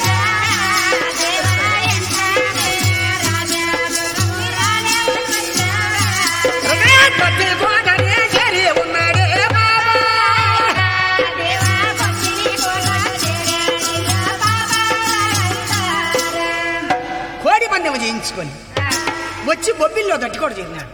Speaker 2: ప్రతి కోటనే చేరి ఉన్నాడే బాబా కోడి పందెం చేయించుకొని వచ్చి బొబ్బిల్లో దట్టుకోడు చేరినాడు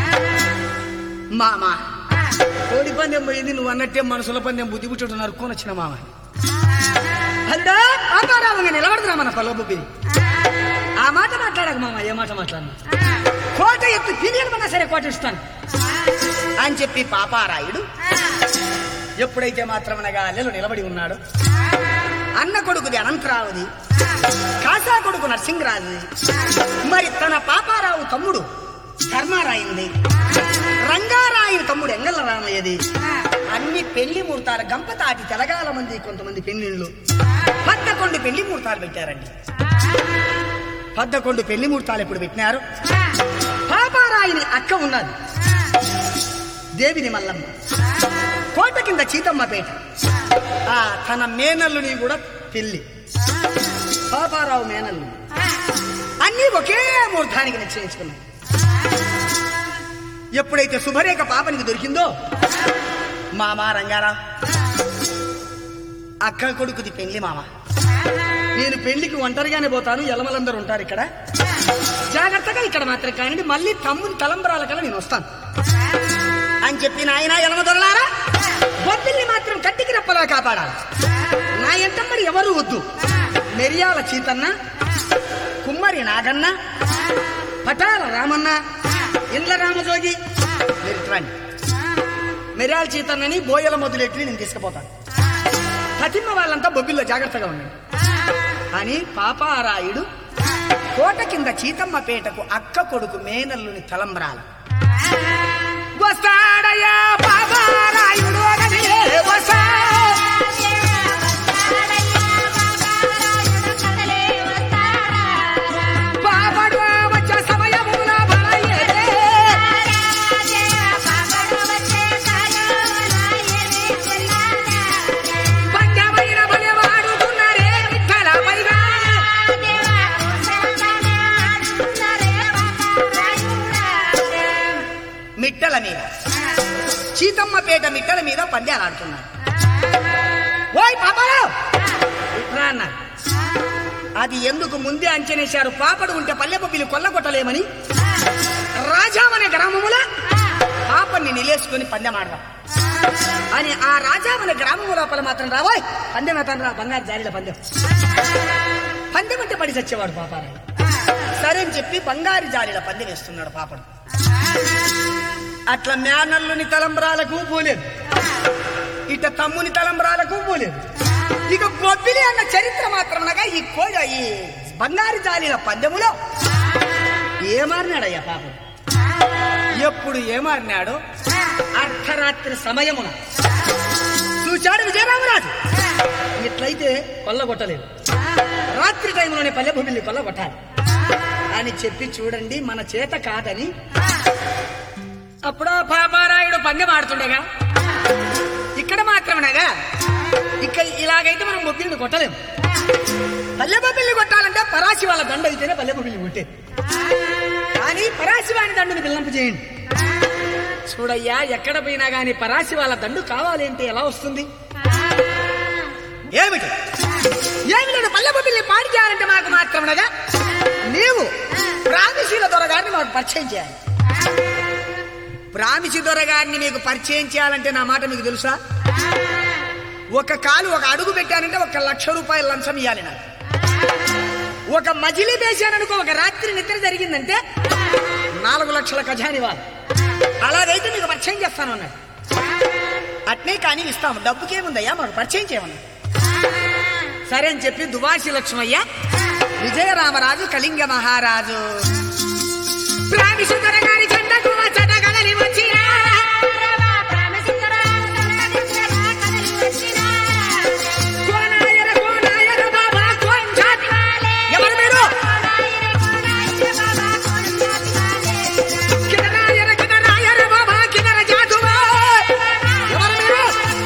Speaker 2: మామ కోడి పందెం పోయింది నువ్వు అన్నట్టే మనసుల పందెం బుద్ధి పుట్టుడు నరుక్కొని వచ్చిన మామ అల్లా ఆపారావంగా నిలబడుతున్నా మన పొల బొబ్బిని ఆ మాట మాట్లాడక మామ ఏ మాట మాట్లాడను కోట ఎత్తు తిరిగమన్నా సరే కోట ఇస్తాను అని చెప్పి పాపారాయుడు ఎప్పుడైతే మాత్రమనగా అల్లెలు నిలబడి ఉన్నాడు అన్న కొడుకుది అనంతరావుది కాసా కొడుకు నరసింహరాజుది మరి తన పాపారావు తమ్ముడు ధర్మారాయింది రంగారాయుని తమ్ముడు ఎంగళ్ళ రామయ్యది అన్ని పెళ్లి ముహూర్తాలు గంపతాటి తెలగాల మంది కొంతమంది పెళ్లిళ్ళు పద్దకొండు పెళ్లి ముహూర్తాలు పెట్టారండి పద్దకొండు పెళ్లి ముహూర్తాలు ఎప్పుడు పెట్టినారు పాపారాయుని అక్క ఉన్నది దేవిని మల్లమ్మ కోట కింద చీతమ్మపేట ఆ తన మేనల్లుని కూడా పెళ్లి పాపారావు మేనల్లు అన్నీ ఒకే ముహూర్తానికి నిశ్చయించుకున్నాయి ఎప్పుడైతే శుభరేఖ పాపనికి దొరికిందో మామ రంగారా అక్క కొడుకుది పెళ్లి మామ నేను పెళ్లికి ఒంటరిగానే పోతాను ఎలమలందరూ ఉంటారు ఇక్కడ జాగ్రత్తగా ఇక్కడ మాత్రం కానివ్వండి మళ్ళీ తమ్ముని తలంబరాల కల్లా నేను వస్తాను అని చెప్పి నాయన ఎలమ దొరలారా బొబ్బిల్ని మాత్రం కట్టికి రెప్పలా కాపాడాలి నా ఎంతమ్మడి ఎవరు వద్దు మెరియాల చీతన్న కుమ్మరి నాగన్న పటాల రామన్న ఇండ్ల రామజోగి మీరు రండి మెరియాల చీతన్నని బోయల మొదలెట్టి నేను తీసుకుపోతాను ప్రతిమ వాళ్ళంతా బొబ్బిల్లో జాగ్రత్తగా ఉండండి అని పాపారాయుడు కోట కింద చీతమ్మపేటకు అక్క కొడుకు మేనల్లుని తలంబ్రాల వస్తాడయ్యా పాపారాయుడు అననే వస్తా పాపడు వచ్చే సమయమున బలయ్యేదే. పంచమైన బలి వాడుతున్నారే విఠల పైగా. మిట్టల మీద చీతమ్మపేట మిట్టల మీద పందాలు ఆడుతున్నారు ఓయ్ పాపారావు ఇట్రా అన్నారు అది ఎందుకు ముందే అంచనేశారు పాపడు ఉంటే పల్లె పబ్బిలు కొల్లగొట్టలేమని రాజామనే గ్రామముల పాపని నిలేసుకొని పందెం ఆడదాం అని ఆ రాజామనే గ్రామము లోపల మాత్రం రాబోయ్ పందెం ఎత్తాను రా బంగారు జారిల పందెం పందెం అంటే పడి చచ్చేవాడు పాపారావు సరే అని చెప్పి బంగారు జాలిల పందెం వేస్తున్నాడు పాపడు అట్లా మేనల్లుని తలంబరాలకు పోలేదు ఇట తమ్ముని తలంబరాలకు పోలేదు ఇక బొబ్బిలి అన్న చరిత్ర మాత్రమనగా ఈ కోడ ఈ బంగారు జాలిల పందెములో ఏమారినాడయ్యా పాపం ఎప్పుడు ఏమారినాడో అర్ధరాత్రి సమయమున చూచాడు విజయరామరాజు ఇట్లయితే కొల్లగొట్టలేదు రాత్రి టైంలోనే పల్లె భూమిని కొల్లగొట్టాలి అని చెప్పి చూడండి మన చేత కాదని అప్పుడు పాపారాయుడు పందెం ఆడుతుండగా ఇక్కడ మాత్రమేగా ఇక్కడ ఇలాగైతే మనం బొబ్బిల్ని కొట్టలేము పల్లె బొబ్బిల్ని కొట్టాలంటే పరాశి వాళ్ళ దండ అయితేనే పల్లె బొబ్బిల్ని కొట్టేది కానీ పరాశి వాని దండుని బిల్లంపు చేయండి చూడయ్యా ఎక్కడ పోయినా గాని పరాశి వాళ్ళ దండు కావాలి అంటే ఎలా వస్తుంది ఏమిటి ఏమి లేదు పల్లె బొబ్బిల్ని పాడి చేయాలంటే మాకు మాత్రమేగా నీవు ప్రామిశీల దొరగారిని మాకు పరిచయం చేయాలి ప్రామిసి దొరగారిని మీకు పరిచయం చేయాలంటే నా మాట మీకు తెలుసా ఒక కాలు ఒక అడుగు పెట్టానంటే ఒక లక్ష రూపాయల లంచం ఇవ్వాలి నాకు ఒక మజిలీ వేశాననుకో ఒక రాత్రి నిద్ర జరిగిందంటే నాలుగు లక్షల ఖజాని ఇవ్వాలి అలాగైతే మీకు పరిచయం చేస్తాను అన్నాడు అట్నే కానీ ఇస్తాము డబ్బుకేముందయ్యా మాకు పరిచయం చేయమన్నా సరే అని చెప్పి దువాసి లక్ష్మయ్య విజయరామరాజు కళింగ మహారాజు ప్రామిసుందర గారి చెందకు వచ్చట కదలి వచ్చినా కోనాయర కోనాయర బాబా కొంచాట్. ఎవరు మీరు కిదనాయర కిదనాయర బాబా కిదర జాతువా ఎవరు మీరు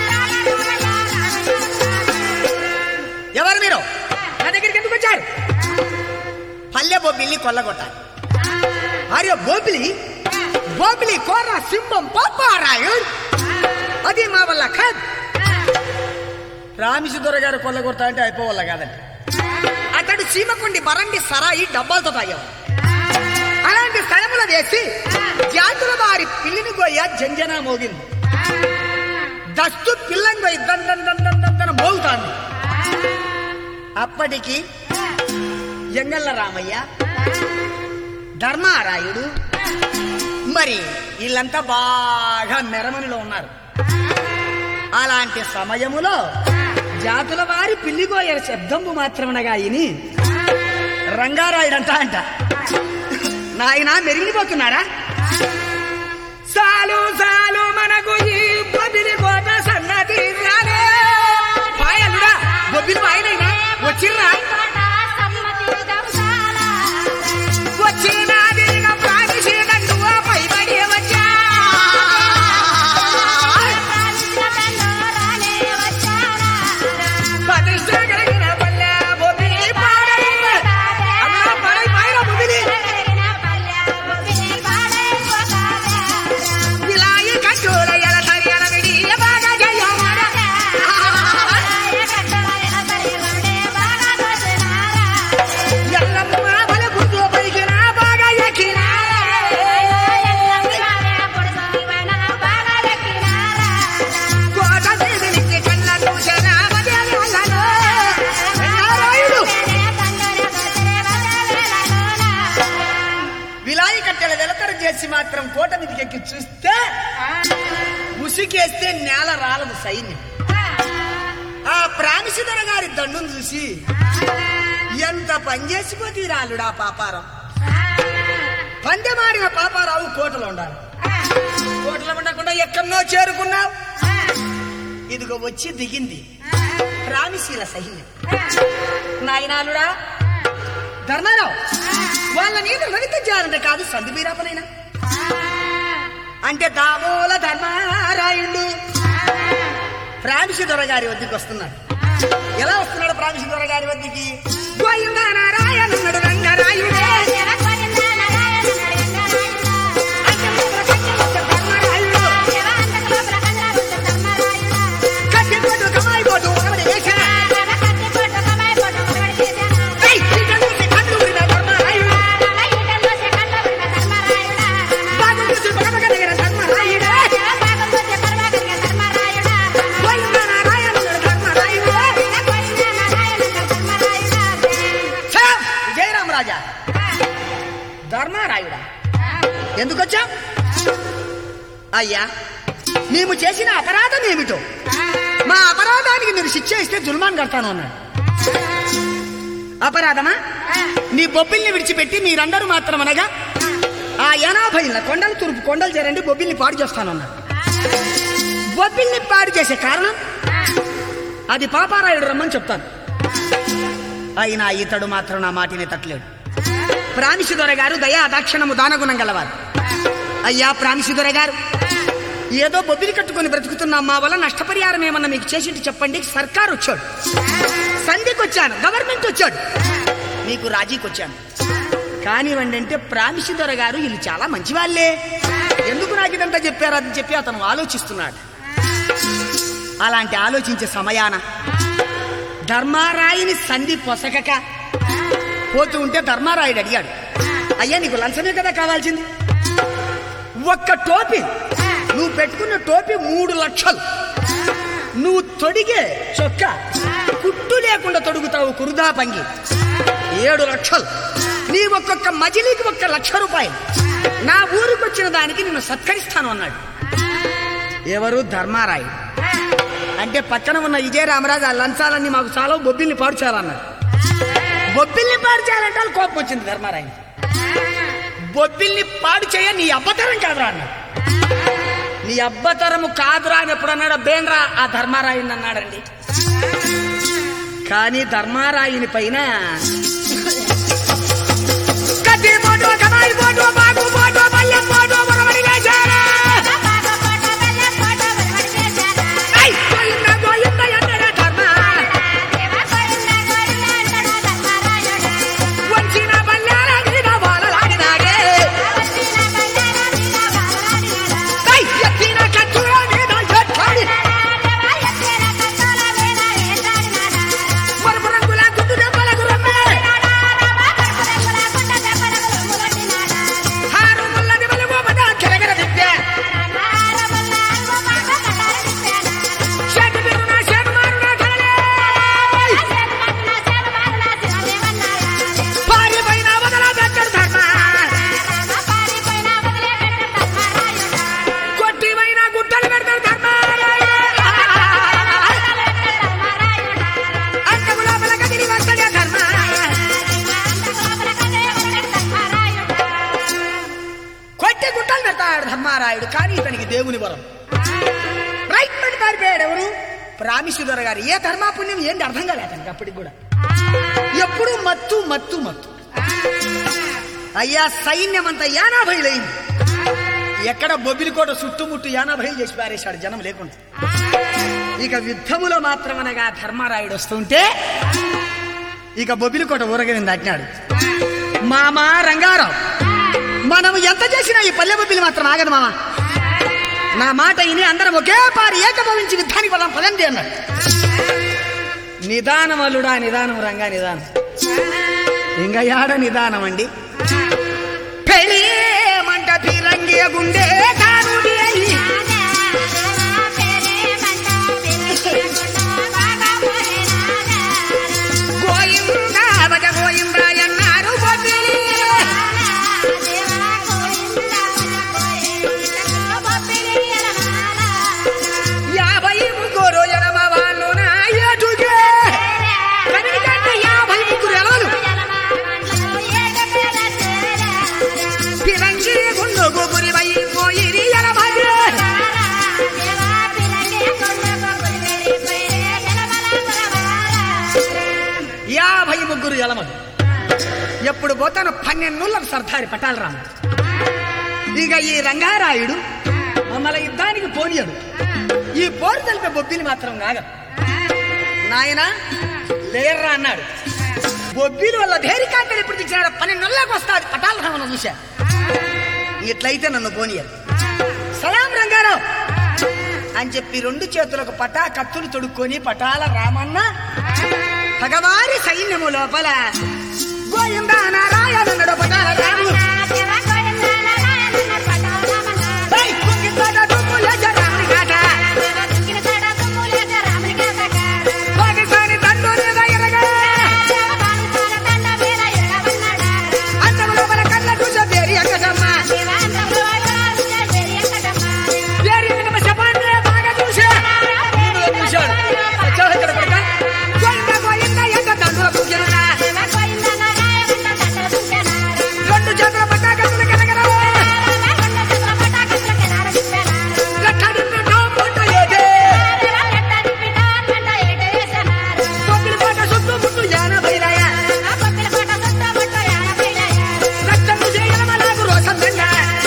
Speaker 2: ఎవరు మీరు నా దగ్గరికి ఎందుకు వచ్చారు పల్లె బొబ్బిల్ని కొల్లగొట్టాలి అరే బొబ్బిలి బొబ్బిలి కోర సింహం పాపారాయుడు అది మా వల్ల కాదు రామిసుదొర గారు కొల్లగొడతా అంటే అయిపోవాల కాదండి అతడు చీమకుండి బరండి సరాయి డబ్బాలతో తాగేవాడు అలాంటి స్థలములో వేసి జాతుల వారి పిల్లిని గోయ జంజన మోగింది దస్తు పిల్లని పోయి దన్ దన్ దన్ దన్ దన్ దన్ మోగుతాంది అప్పటికి జంగల్ల రామయ్య ధర్మారాయుడు మరి వీళ్ళంతా బాగా మెరమనిలో ఉన్నారు అలాంటి సమయములో జాతుల వారి పిల్లిగోయల శబ్దంబు మాత్రమనగా ఇని రంగారాయుడంట అంట నాయన మెరిగిపోతున్నాడా సాలు సాలు మనకు ఈ బొబ్బిలి కోట సన్నతి రాలే పాయలుడా బొబ్బిలి పాయనైనా వచ్చిర్రా వచ్చినాది ఇక ప్రాణిషేదండు పైబడి వచ్చా ప్రతిష్ట కలిగిన పల్లె బొబ్బిలి పాడై అన్నా పాడై పాయరా బొబ్బిలి విలాయి కట్టోల ఎల తరియల విడి బాగా జయమాడ ఎల్లమ్మ బల గుర్తు పలికిన బాగా ఎక్కిన కోట మీద నుంచి కళ్ళ చూసిన మధ్యాహ్నాలను రంగారాయుడు విలాయి కట్టెల వెలతర చేసి మాత్రం కోట మీదకి ఎక్కి చూస్తే ముసికేస్తే నేల రాలదు సైన్యం ఆ ప్రామిసిధర గారి దండును చూసి ఎంత పనిచేసిపోతే రాలుడా పాపారం పందెమాడిన పాపారావు కోటలో ఉండాలి కోటలో ఉండకుండా ఎక్కడనో చేరుకున్నావు ఇదిగో వచ్చి దిగింది రామిశీల సైన్యం నాయనాలుడా ధర్మారావు వాళ్ళ మీద లలిత చేయాలంటే కాదు సంధి బీరాపనైనా అంటే దామూల ధర్మారాయుడు ప్రామిషిధర గారి వద్దకు వస్తున్నాడు ఎలా వస్తున్నాడు ప్రామిషిధర గారి వద్దకి గోవిందా నారాయణుడు రంగరాయుడే ధర్మరాయుడు కత్తిపోటు కమాయిపోటు ఒకటి వేసిన ఏయ్, ఇక చూసి కన్ను ఊరిన ధర్మరాయుడు బాగు చూసి పగపగ దిగిన ధర్మరాయుడే గోవిందా నారాయణుడు ధర్మరాయుడే ఛా! విజయరామరాజా ధర్మారాయుడా ఎందుకు వచ్చా అయ్యా మేము చేసిన అపరాధం ఏమిటో మా అపరాధానికి మీరు శిక్ష ఇస్తే జుల్మాన్ కడతాను అన్నాడు అపరాధమా నీ బొబ్బిల్ని విడిచిపెట్టి మీరందరూ మాత్రం అనగా ఆ ఎనభై కొండలు తూర్పు కొండలు చేరండి బొబ్బిల్ని పాడు చేస్తాను అన్నాడు బొబ్బిల్ని పాడు చేసే కారణం అది పాపారాయుడు రమ్మని చెప్తాను అయినా ఇతడు మాత్రం నా మాటిని తట్టలేడు ప్రామిషిదొర గారు దయా దాక్షణము దానగుణం గలవారు అయ్యా ప్రామిషిదొర గారు ఏదో బొబ్బిలి కట్టుకొని బ్రతుకుతున్న మా వల్ల నష్టపరిహారం ఏమన్నా మీకు చేసింటి చెప్పండి సర్కార్ వచ్చాడు సంధికి వచ్చాను గవర్నమెంట్ వచ్చాడు మీకు రాజీకి వచ్చాను కానివ్వండి అంటే ప్రామిషిదొర గారు వీళ్ళు చాలా మంచి వాళ్ళే ఎందుకు నాకు ఇదంతా చెప్పారు అని చెప్పి అతను ఆలోచిస్తున్నాడు అలాంటి ఆలోచించే సమయాన ధర్మారాయిని సంధి పొసగక పోతూ ఉంటే ధర్మారాయుడు అడిగాడు అయ్యా నీకు లంచమే కదా కావాల్సింది ఒక్క టోపీ నువ్వు పెట్టుకున్న టోపీ మూడు లక్షలు నువ్వు తొడిగే చొక్క కుట్టు లేకుండా తొడుగుతావు కురుదా పంగి ఏడు లక్షలు నీ ఒక్కొక్క మజిలీకి ఒక్క లక్ష రూపాయలు నా ఊరికి వచ్చిన దానికి నిన్ను సత్కరిస్తాను అన్నాడు ఎవరు ధర్మారాయుడు అంటే పక్కన ఉన్న విజయ రామరాజు ఆ లంచాలన్నీ మాకు చాలా బొబ్బిల్ని పాడు చేయాలన్నాడు బొబ్బిల్ని పాడు చేయాలంటే వాళ్ళకి కోపం వచ్చింది ధర్మారాయుడు బొబ్బిల్ని పాడు చేయ నీ అబ్బతరం కాదురా అన్నాడు నీ అబ్బతరము కాదురా అని ఎప్పుడు అన్నాడు బేన్రా ఆ ధర్మారాయుని అన్నాడండి కానీ ధర్మారాయుని పైన కత్తి పోటు, కమాయి పోటు, బాగు పోటు, పల్లెం పోటు, మురవడి వేశారా? ఐ, గోయిందా, గోయిందా అన్నాడా ధర్మ. వంచిన బల్లాల మీద వాలలాడినాడే. ఐ, ఎత్తిన కత్తుల మీద ఎత్తాడి. మరుపు రంగుల గుడ్డు దెబ్బల గుర్రమే. హారు ముల్లది వెలుగు పద కెరగర దిద్దే. షేటు బిరున షేటు మారున కలలే. పారి పైన వదల పెట్టడు ధర్మ. కొట్టి పైన గుట్టలు పెడతాడు ధర్మ. అంతకు లోపల కదిలి వస్తాడే ధర్మ. కొట్టి గుట్టలు పెడతాడు ధర్మారాయుడు కానీ ఇతనికి దేవుని వరం రైట్ మండి పారిపోయాడు ఎవరు రామేశ్వర గారు ఏ ధర్మాపుణ్యం ఏంటి అర్థం కాలేదు అతనికి అప్పటికి కూడా ఎప్పుడు మత్తు మత్తు మత్తు అయ్యా సైన్యం అంతా యానాభైలైంది ఎక్కడ బొబ్బిలికోట చుట్టుముట్టు యానాభైలు చేసి పారేశాడు జనం లేకుండా ఇక యుద్ధములో మాత్రమనగా ధర్మారాయుడు వస్తుంటే ఇక బొబ్బిలికోట ఊరగని దాటినాడు మామా రంగారావు మనం ఎంత చేసినా ఈ పల్లె బొబ్బిలి మాత్రం ఆగదు మామ నా మాట ఇని అందరం ఒకే పారి ఏకభవించి యుద్ధానికి పదం పదండి అన్నాడు నిదానం అల్లుడా నిదానం రంగా నిదానం ఇంకా యాడ నిదానం అండి పెళ్ళి మంట పిరంగి గుండె కానుడి అయి. గోయిందా భజ గోయిందా అన్నారు బొబ్బిలి. యాభై ముగ్గురు ఎడమ వాళ్ళు నా ఏటుకే కనికంటే యాభై ముగ్గురు ఎలవలు పిరంగి గుండు గుబురి వై పోయిరి ఎలభగే యాభై ముగ్గురు ఎలమలు ఎప్పుడు పోతాను పన్నెండులకు సర్దారి పటాలు రాము ఇక ఈ రంగారాయుడు మమ్మల్ని యుద్ధానికి పోనీయడు ఈ పోరు తెలిపే బొబ్బిలి మాత్రం కాగ నాయన లేర్రా అన్నాడు బొబ్బిలి వల్ల ధైర్యకాంతలు ఎప్పుడు తెచ్చినాడు పన్నెండులకు వస్తాడు పటాల రామను చూశా ఇట్లయితే నన్ను పోనీయరు సలాం రంగారావు అని చెప్పి రెండు చేతులకు పటా కత్తులు తొడుక్కొని పటాల రామన్న భగవారి సైన్యము లోపల గోయిందా నారాయణుడు పటాల రాము ఏయ్, కుంగితాడ దుమ్ములేస రాముని కాట. పాకిస్తానీ తండ్రి ఎరగా అందం లోపల కళ్ళ చూసే పేరు ఎక్కడమ్మా పేరు ఎక్కడమ్మ చెప్పండి బాగా చూసే వీడియో చూశాడు వచ్చావు ఇక్కడ పడక గోయిందా గోయిందా ఎంత తండ్రుల పూజలున్నా రెండు చేతుల పట్టాకత్తులు కనగరా లక్కడిపి డోంబుట్టు ఏదే కొబ్బరి పాట చుట్టూ ముట్టు యానభైలాయ రక్తము చేయడం నాకు రోషం దండ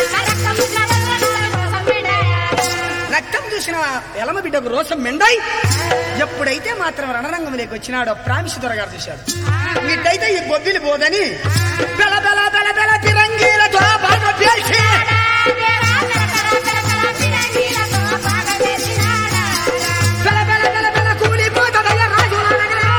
Speaker 2: రక్తం చూసిన ఎలమ బిడ్డకు రోషం మెండై ఎప్పుడైతే మాత్రం రణరంగంలోకి వచ్చినాడో ప్రామిషి దొరగారు చూశాడు ఇట్టయితే ఈ బొబ్బిలి పోదని బెల బెల బెల బెల తిరంగీలతో బాగా పేల్చి బెల బెల బెల బెల కూలిపోతదయ్య రాజుల నగరం.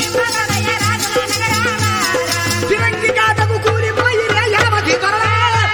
Speaker 2: తిరంగి గాతకు కూలిపోయి రే యావతి దొరల.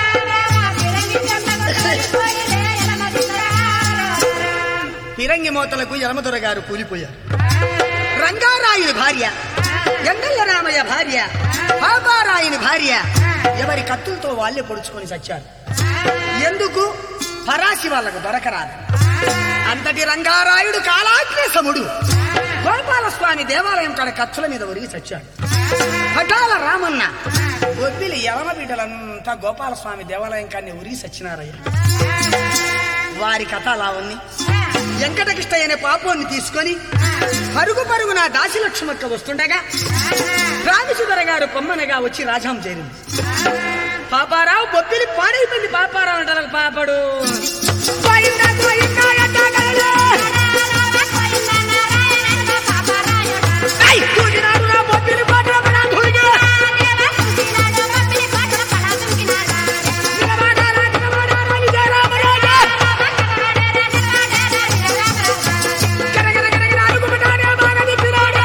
Speaker 2: ఫిరంగి మోతలకు యలమదొర గారు కూలిపోయారు రంగారాయుని భార్య ఎంగళ్ళ రామయ్య భార్య పాపారాయుని భార్య ఎవరి కత్తులతో వాళ్ళే పొడుచుకొని చచ్చారు ఎందుకు పరాసి వాళ్ళకు దొరకరాదు అంతటి రంగారాయుడు కాలాగ్నేశముడు గోపాలస్వామి దేవాలయం కాడ కత్తుల మీద ఒరిగి చచ్చాడు పటాల రామన్న ఒప్పిలి యవన బిడ్డలంతా గోపాలస్వామి దేవాలయం కాన్ని ఉరిగి చచ్చినారయ్య వారి కథ అలా ఉంది వెంకటకృష్ణ అనే పాపోన్ని తీసుకొని పరుగు పరుగున దాసిలక్ష్మక్క వస్తుండగా రామసుధర గారు పొమ్మనగా వచ్చి రాజాం చేరింది పాపారావు బొబ్బిలి పాడైపోయింది పాపారావు అంటారు పాపడు పోయిందా, పోయిందా, ఎట్టాగలడు? ఐ, తూగినాడు నా బొబ్బిలి పాటల పడా, తూగి. నిలబడారా, నిలబడారా, విజయరామరాజా. గరగర, గరగర, అడుగుపెట్టాడే, బాగా తిప్పినాడే.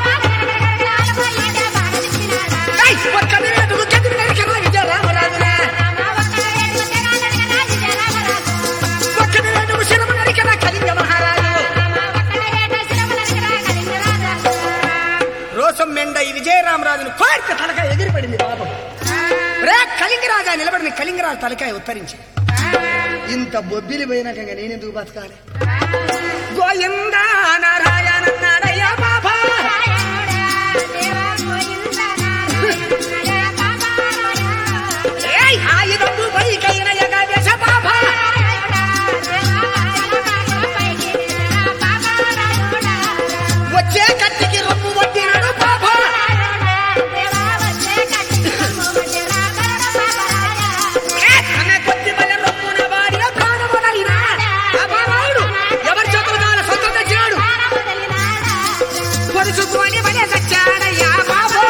Speaker 2: ఐ, ఒక్క నిమిషం, గదిరి నరికెళ్ళ విజయరామరాజునే. ఒక్క నిమిషం, శిరము నరికెళ్ళ కళింగ మహారాజు. రోసం మెండ ఈ విజయరామరాజును కోరిక తలకాయ ఎగిరిపడింది పాపం రే కలింగరాజా నిలబడిన కలింగరాజు తలకాయ ఉత్తరించి ఇంత బొబ్బిలి పోయినాక ఇంకా నేనెందుకు బతకాలి గోయిందా నారాయణ నారయ్య బాబా ఏయ్ ఆయుధము పైకైన ఎగవేశ బాబా వచ్చే కత్తికి రొమ్ము వడ్డినాడు బాబా ఏ తన కొద్ది బల రొమ్మున వాడిన ప్రాణమునైనా ఆ బాబాయుడు ఎవరి చేతులు కాల సొంతం తెచ్చినాడు పొడుచుకొని బలే సచ్చాడయ్యా బాబా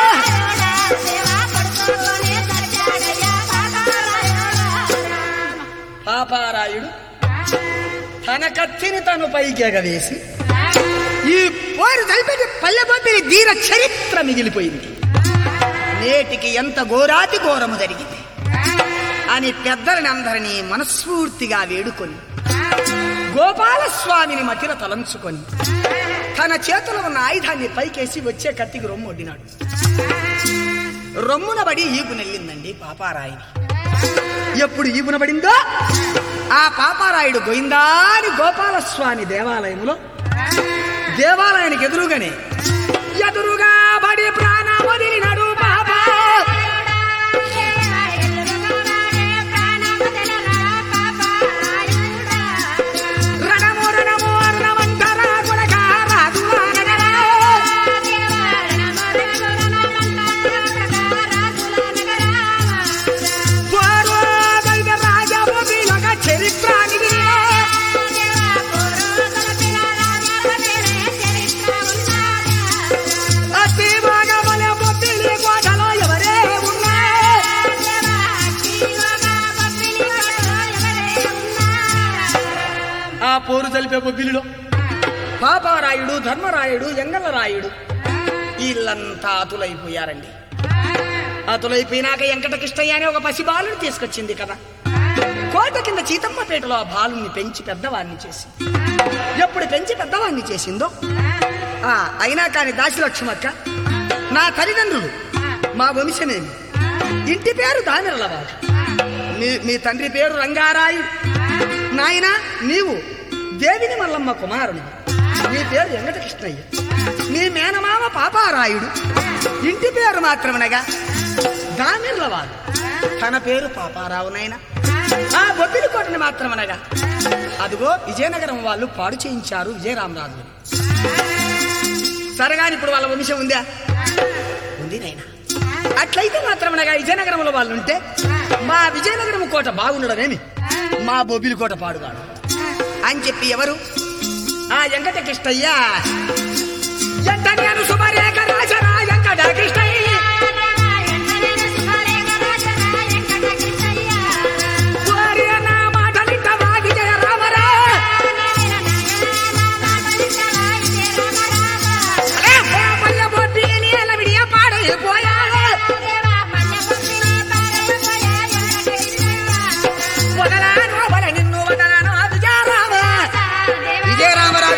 Speaker 2: పాపారాయుడు తన కత్తిని తను పైకి ఎగవేసి ఈ పోరు తలిపేటి పల్లె బొబ్బిలి ధీర చరిత్ర మిగిలిపోయింది నేటికి ఎంత ఘోరాతి ఘోరము జరిగింది అని పెద్దలని అందరినీ మనస్ఫూర్తిగా వేడుకొని గోపాలస్వామిని మతిర తలంచుకొని తన చేతిలో ఉన్న ఆయుధాన్ని పైకేసి వచ్చే కత్తికి రొమ్ము వడ్డినాడు రొమ్మున పడి ఈపు నెల్లిందండి పాపారాయిని ఎప్పుడు ఈపున పడిందో ఆ పాపారాయుడు గోయిందాని గోపాలస్వామి దేవాలయంలో దేవాలయానికి ఎదురుగానే ఎదురుగా పడి ప్రాణం వదిలినాడు బాబా రణము రణము అర్ణమంటరా కొనక రాజులా నగరా. వారు దైవ రాజభూమిలోక చరిత్ర మిగిలిన. అతి భాగముల బొబ్బిలి కోటలో ఎవరే ఉన్నా ఆ పోరు తెలిపే బొబ్బిలిలో పాపారాయుడు ధర్మరాయుడు ఎంగళరాయుడు వీళ్ళంతా అతులైపోయారండి అతులైపోయినాక వెంకటకృష్ణయ్య అనే ఒక పసిబాలుని తీసుకొచ్చింది కదా కోట కింద చీతమ్మపేటలో ఆ బాలుని పెంచి పెద్దవాడిని చేసి ఎప్పుడు పెంచి పెద్దవాడిని చేసిందో ఆ అయినా కాని దాసిలక్ష్మక్క నా తల్లిదండ్రులు మా వంశమేమి ఇంటి పేరు దానిరలవాడు మీ మీ తండ్రి పేరు రంగారాయుడు నాయన నీవు దేవిని మల్లమ్మ కుమారుని నీ పేరు వెంకటకృష్ణయ్య నీ మేనమామ పాపారాయుడు ఇంటి పేరు మాత్రమనగా దానిర్లవాడు తన పేరు పాపారావు నాయన ఆ బొబ్బిలి కోటని మాత్రమనగా అదిగో విజయనగరం వాళ్ళు పాడు చేయించారు విజయరామరాజు సరగాని ఇప్పుడు వాళ్ళ వంశం ఉందా ఉంది నాయనా అట్లయితే మాత్రమనగా విజయనగరంలో వాళ్ళు ఉంటే మా విజయనగరం కోట బాగుండడమేమి మా బొబ్బిలి కోట పాడుగాడు అని చెప్పి ఎవరు ఆ వెంకట కృష్ణయ్య ఎంత నేను శుభరేఖ రాజరా వెంకట కృష్ణయ్య వారి నా మాటలింటవా విజయ రామరా అలే పల్లె బొబ్బిలి ఎల విడియ పాడైపోయాడు వదలాను వల నిన్ను వదలాను విజయరామ విజయరామరాజు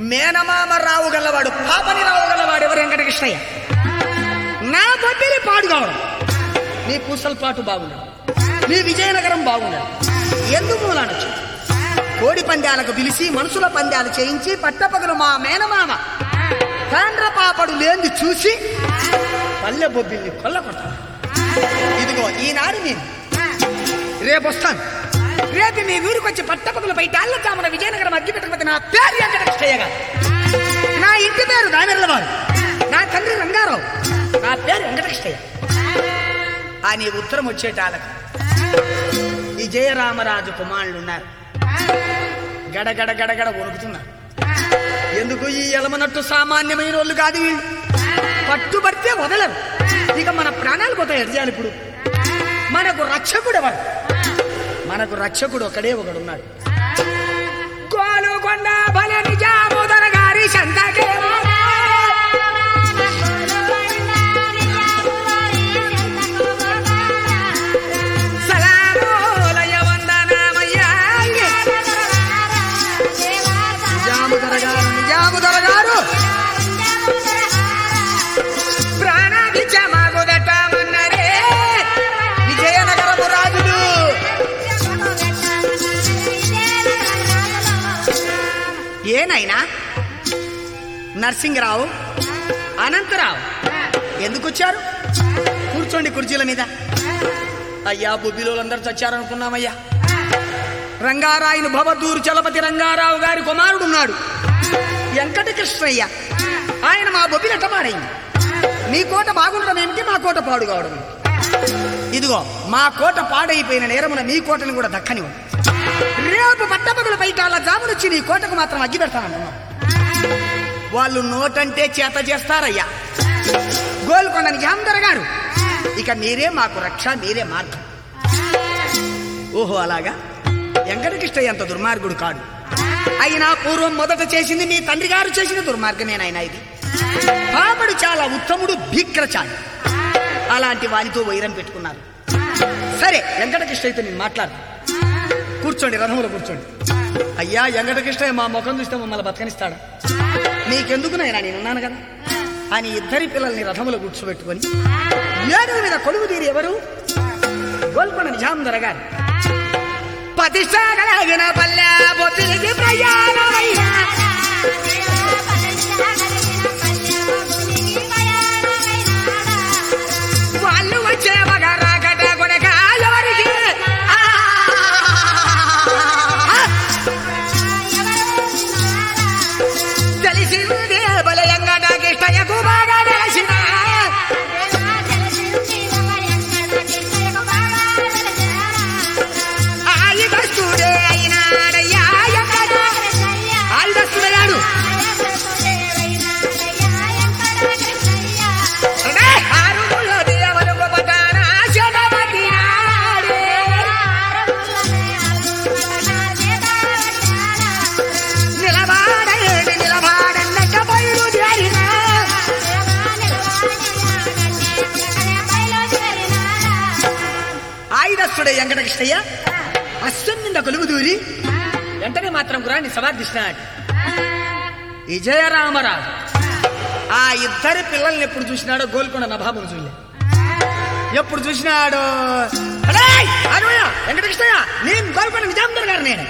Speaker 2: మేనమామ రావు గల్లవాడు పాపని రావు గల్లవాడు ఎవరు వెంకటకృష్ణయ్య నా బొబ్బిలి పాడు కావడం నీ పూసలపాటు బాగున్నాడు నీ విజయనగరం బాగున్నాడు ఎందుకు మూలానొచ్చు కోడి పందాలకు పిలిచి మనుషుల పందాలు చేయించి పట్టపగలు మా మేనమామ తాండ్ర పాపడు లేంది చూసి పల్లె బొబ్బిల్ని కొల్లకొట్టాను ఇదిగో ఈనాడు నేను రేపు వస్తాను రేపు మీ ఊరికి వచ్చి పట్టపగలు బయట అల్లచామన విజయనగరం అగ్గి పెట్టకపోతే నా పేరు వెంకటకృష్ణయ్యగా నా ఇంటి పేరు దామెర్లవాడు నా తండ్రి రంగారావు నా పేరు వెంకటకృష్ణయ్య అని ఉత్తరం వచ్చేటాలకు విజయరామరాజు కుమారులు ఉన్నారు గడగడ గడగడ వణుకుతున్నారు ఎందుకు ఈ ఎలమనట్టు సామాన్యమైన వాళ్ళు కాదు వీళ్ళు పట్టుబడితే వదలరు ఇక మన ప్రాణాలు పోతాయి ఎటు చేయాలి ఇప్పుడు మనకు రక్షకుడు ఎవరు మనకు రక్షకుడు ఒకడే ఒకడున్నాడు గోలుకొండ బల నిజాముదర గారి సంతకేమో సలాములయ వందనామయ్యా. నిజాముదర గారు నిజాముదర గారు ప్రాణాభిజమాగుదటమన్నరే విజయనగరపు రాజులు ఏనైనా నరసింగరావు అనంతరావు ఎందుకు వచ్చారు కూర్చోండి కుర్చీల మీద అయ్యా బుబ్బిలోలందరూ చచ్చారనుకున్నామయ్యా రంగారాయుని భవదూరు చలపతి రంగారావు గారి కుమారుడున్నాడు వెంకటకృష్ణయ్య ఆయన మా బొబ్బిలి ఎట్టపాడైంది మీ కోట బాగుండడం ఏమిటి మా కోట పాడు కావడం ఏమిటి? ఇదిగో మా కోట పాడైపోయిన నేరమున మీ కోటను కూడా దక్కని ఉంది రేపు పట్టపగల పైకి అలా జామునొచ్చి నీ కోటకు మాత్రం అగ్గి పెడతానంటున్నాం వాళ్ళు నోటంటే చేత చేస్తారయ్యా గోల్కొండ నిజాందర గారు ఇక మీరే మాకు రక్ష మీరే మార్గం ఓహో అలాగా వెంకటకృష్ణయ్య అంత దుర్మార్గుడు కాడు అయినా పూర్వం మొదట చేసింది మీ తండ్రి గారు చేసిన దుర్మార్గమేనాయన ఇది పాపడు చాలా ఉత్తముడు భీక్రచాలి అలాంటి వారితో వైరం పెట్టుకున్నారు సరే వెంకటకృష్ణయ్యతో నేను మాట్లాడు కూర్చోండి రథంలో కూర్చోండి అయ్యా వెంకటకృష్ణయ్య మా ముఖం చూస్తే మమ్మల్ని బతకనిస్తాడా నీకెందుకు నాయనా నేనున్నాను కదా అని ఇద్దరి పిల్లల్ని రథములో కూర్చోబెట్టుకొని ఏడుగు మీద కొలువు తీరి ఎవరు గోల్కొండ నిజాందర గారు పతిష్టగలిగిన పల్లె బొత్తిలికి ప్రయాణమయ్యా వాళ్ళు వచ్చే మగరా గడ్డ కొనక ఎవరికి ఆ! తెలిసిందే బలయంగా కిష్టయ్యకు బాగా తెలిసిన ఆయుధస్తుడే అయినాడయ్యా ఎక్కడ ఆయుధస్తుడయ్యాడు అదే ఆరుగులో దేవుడు గొప్పటానా శతపతినాడే. నిలబాడేది నిలబాడన్నట్ట బయలుదేరినా ఆయుధస్తుడే వెంకటకృష్ణయ్య అశ్వం నింద కొలువు దూరి వెంటనే మాత్రం గురాన్ని సమర్థిస్తున్నాడు విజయరామరాజు ఆ ఇద్దరి పిల్లల్ని ఎప్పుడు చూసినాడో గోల్కొండ నభాబును చూడలే ఎప్పుడు చూసినాడో అడేయ్! ఆగమయ్యా, వెంకటకృష్ణయ్య నేను గోల్కొండ నిజాందర్ గారు నేను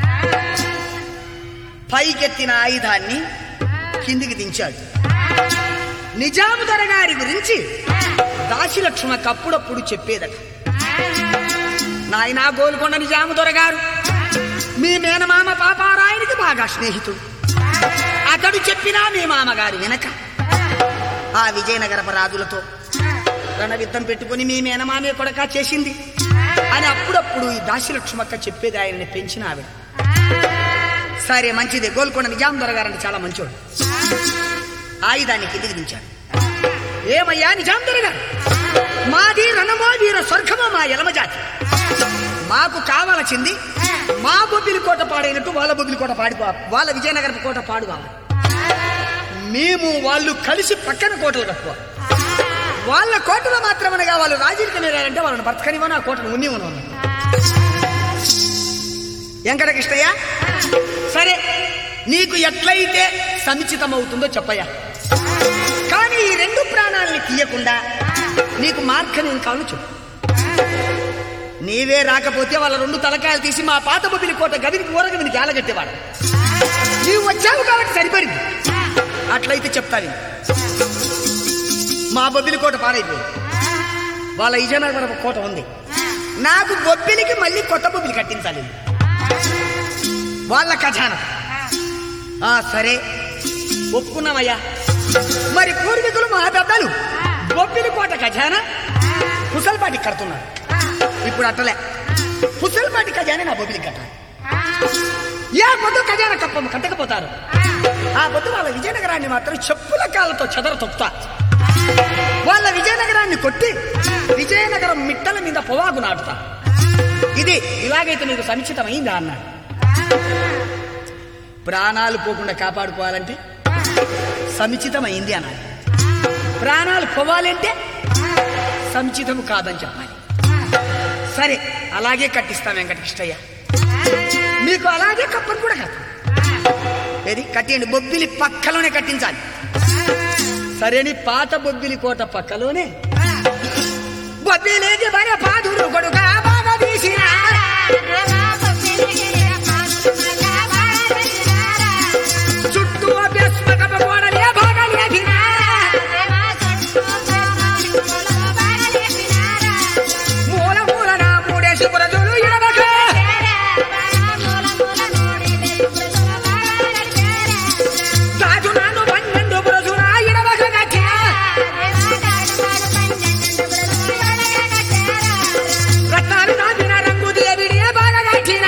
Speaker 2: పైకెత్తిన ఆయుధాన్ని కిందికి దించాడు నిజాముదర గారి గురించి దాసిలక్ష్మణకు అప్పుడప్పుడు చెప్పేదట నాయనా గోల్కొండ నిజాముదొర గారు మీ మేనమామ పాపారాయనికి బాగా స్నేహితుడు అతడు చెప్పినా మీ మామగారు వినక ఆ విజయనగరప రాజులతో రణవిద్ధం పెట్టుకుని మీ మేనమామే కొడక చేసింది అని అప్పుడప్పుడు ఈ దాసిలక్ష్మక్క చెప్పేది ఆయనని పెంచిన ఆవిడ సరే మంచిదే గోల్కొండ నిజాం దొరగారంటే చాలా మంచోడు ఆయుధాన్ని కిందికి దించాడు ఏమయ్యా నిజాం దొరగారు మాది రణమో వీర స్వర్గమో మా ఎలమ జాతి మాకు కావాల్సింది మా బొబ్బిలి కోట పాడైనట్టు వాళ్ళ బొబ్బిలి కోట పాడిపో వాళ్ళ విజయనగరం కోట పాడు కావాలి మేము వాళ్ళు కలిసి పక్కన కోటలు కట్టుకోవాలి వాళ్ళ కోటలో మాత్రమనగా వాళ్ళు రాజీకి నేరారంటే వాళ్ళని బతకనివని ఆ కోటను ఉన్నివను అన్నాడు. వెంకటకృష్ణయ్య సరే నీకు ఎట్లయితే సముచితమవుతుందో చెప్పయ్యా కానీ ఈ రెండు ప్రాణాలని తీయకుండా నీకు మార్గం ఏం కావాలో చెప్పు నీవే రాకపోతే వాళ్ళ రెండు తలకాయలు తీసి మా పాత బొబ్బిలి కోట గదికి ఊరగదికి ఏలగట్టేవాడు నీవు వచ్చావు కాబట్టి సరిపడింది అట్లయితే చెప్తాను మా బొబ్బిలి కోట పాడైపోయింది వాళ్ళ విజయనగరం కోట ఉంది నాకు బొబ్బిలికి మళ్ళీ కొత్త బొబ్బిలి కట్టించాలి వాళ్ళ ఖజానా ఆ సరే ఒప్పుకున్నామయ్యా మరి పూర్వీకులు మా పెద్దలు బొబ్బిలి కోట ఖజానా కుసల్పాటి కడుతున్నారు ఇప్పుడు అట్టలే కుసల్పాటి ఖజానా నా బొబ్బిలి కట్టాలి ఏ పొద్దు ఖజానా కప్పము కట్టకపోతారు ఆ పొద్దు వాళ్ళ విజయనగరాన్ని మాత్రం చెప్పుల కాళ్ళతో చెదర తొక్కుతా వాళ్ళ విజయనగరాన్ని కొట్టి విజయనగరం మిట్టల మీద పొవాగు నాటుతా ఇది ఇలాగైతే నీకు సముచితమైందా అన్నాడు ప్రాణాలు పోకుండా కాపాడుకోవాలంటే సముచితమైంది అన్నాడు ప్రాణాలు పోవాలంటే సముచితము కాదని చెప్పాలి సరే అలాగే కట్టిస్తాం వెంకటకృష్ణయ్య మీకు అలాగే కప్పని కూడా కట్టు ఏది కట్టేయండి బొబ్బిలి పక్కలోనే కట్టించాలి సరేని పాత బొబ్బిలి కోట పక్కలోనే బొబ్బిలేది బయ పాదురు కొడుక బాగా తీసిన చుట్టూ అభ్యస్మకప గోడలే బాగా లేపిన మూల మూలన మూడేసి పురజులు ఇడవక తాజు నాను పన్నెండు పురజుల ఇడవక కట్టిన రత్నాలు నాపిన రంగు దేవిడి బాగా కట్టిన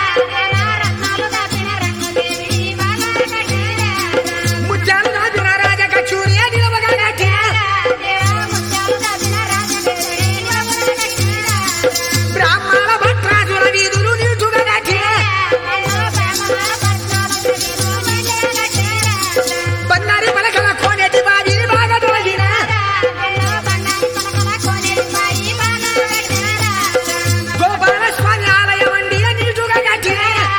Speaker 2: ముత్యాలు నాపిన రాజ కచూరి నిలవక కట్టిన బ్రాహ్మణ భట్రాజుల వీధులు నిలుచుగా కట్టిన బంగారి పలకల కోనేటి బావి బాగా తోలిన గోపాల స్వామి ఆలయం అండి నిలుచుగా కట్టిన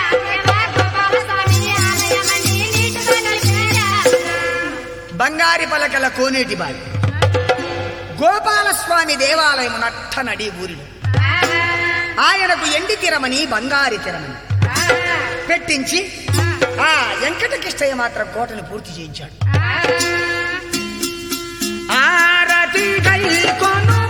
Speaker 2: బంగారి పలకల కోనేటి బావి గోపాలస్వామి దేవాలయం నట్ట నడి ఊరిలో ఆయనకు ఎండి తిరమని బంగారి తిరమని పెట్టించి ఆ వెంకటకృష్ణయ్య మాత్రం కోటను పూర్తి చేయించాడు ఆరతి గైకొను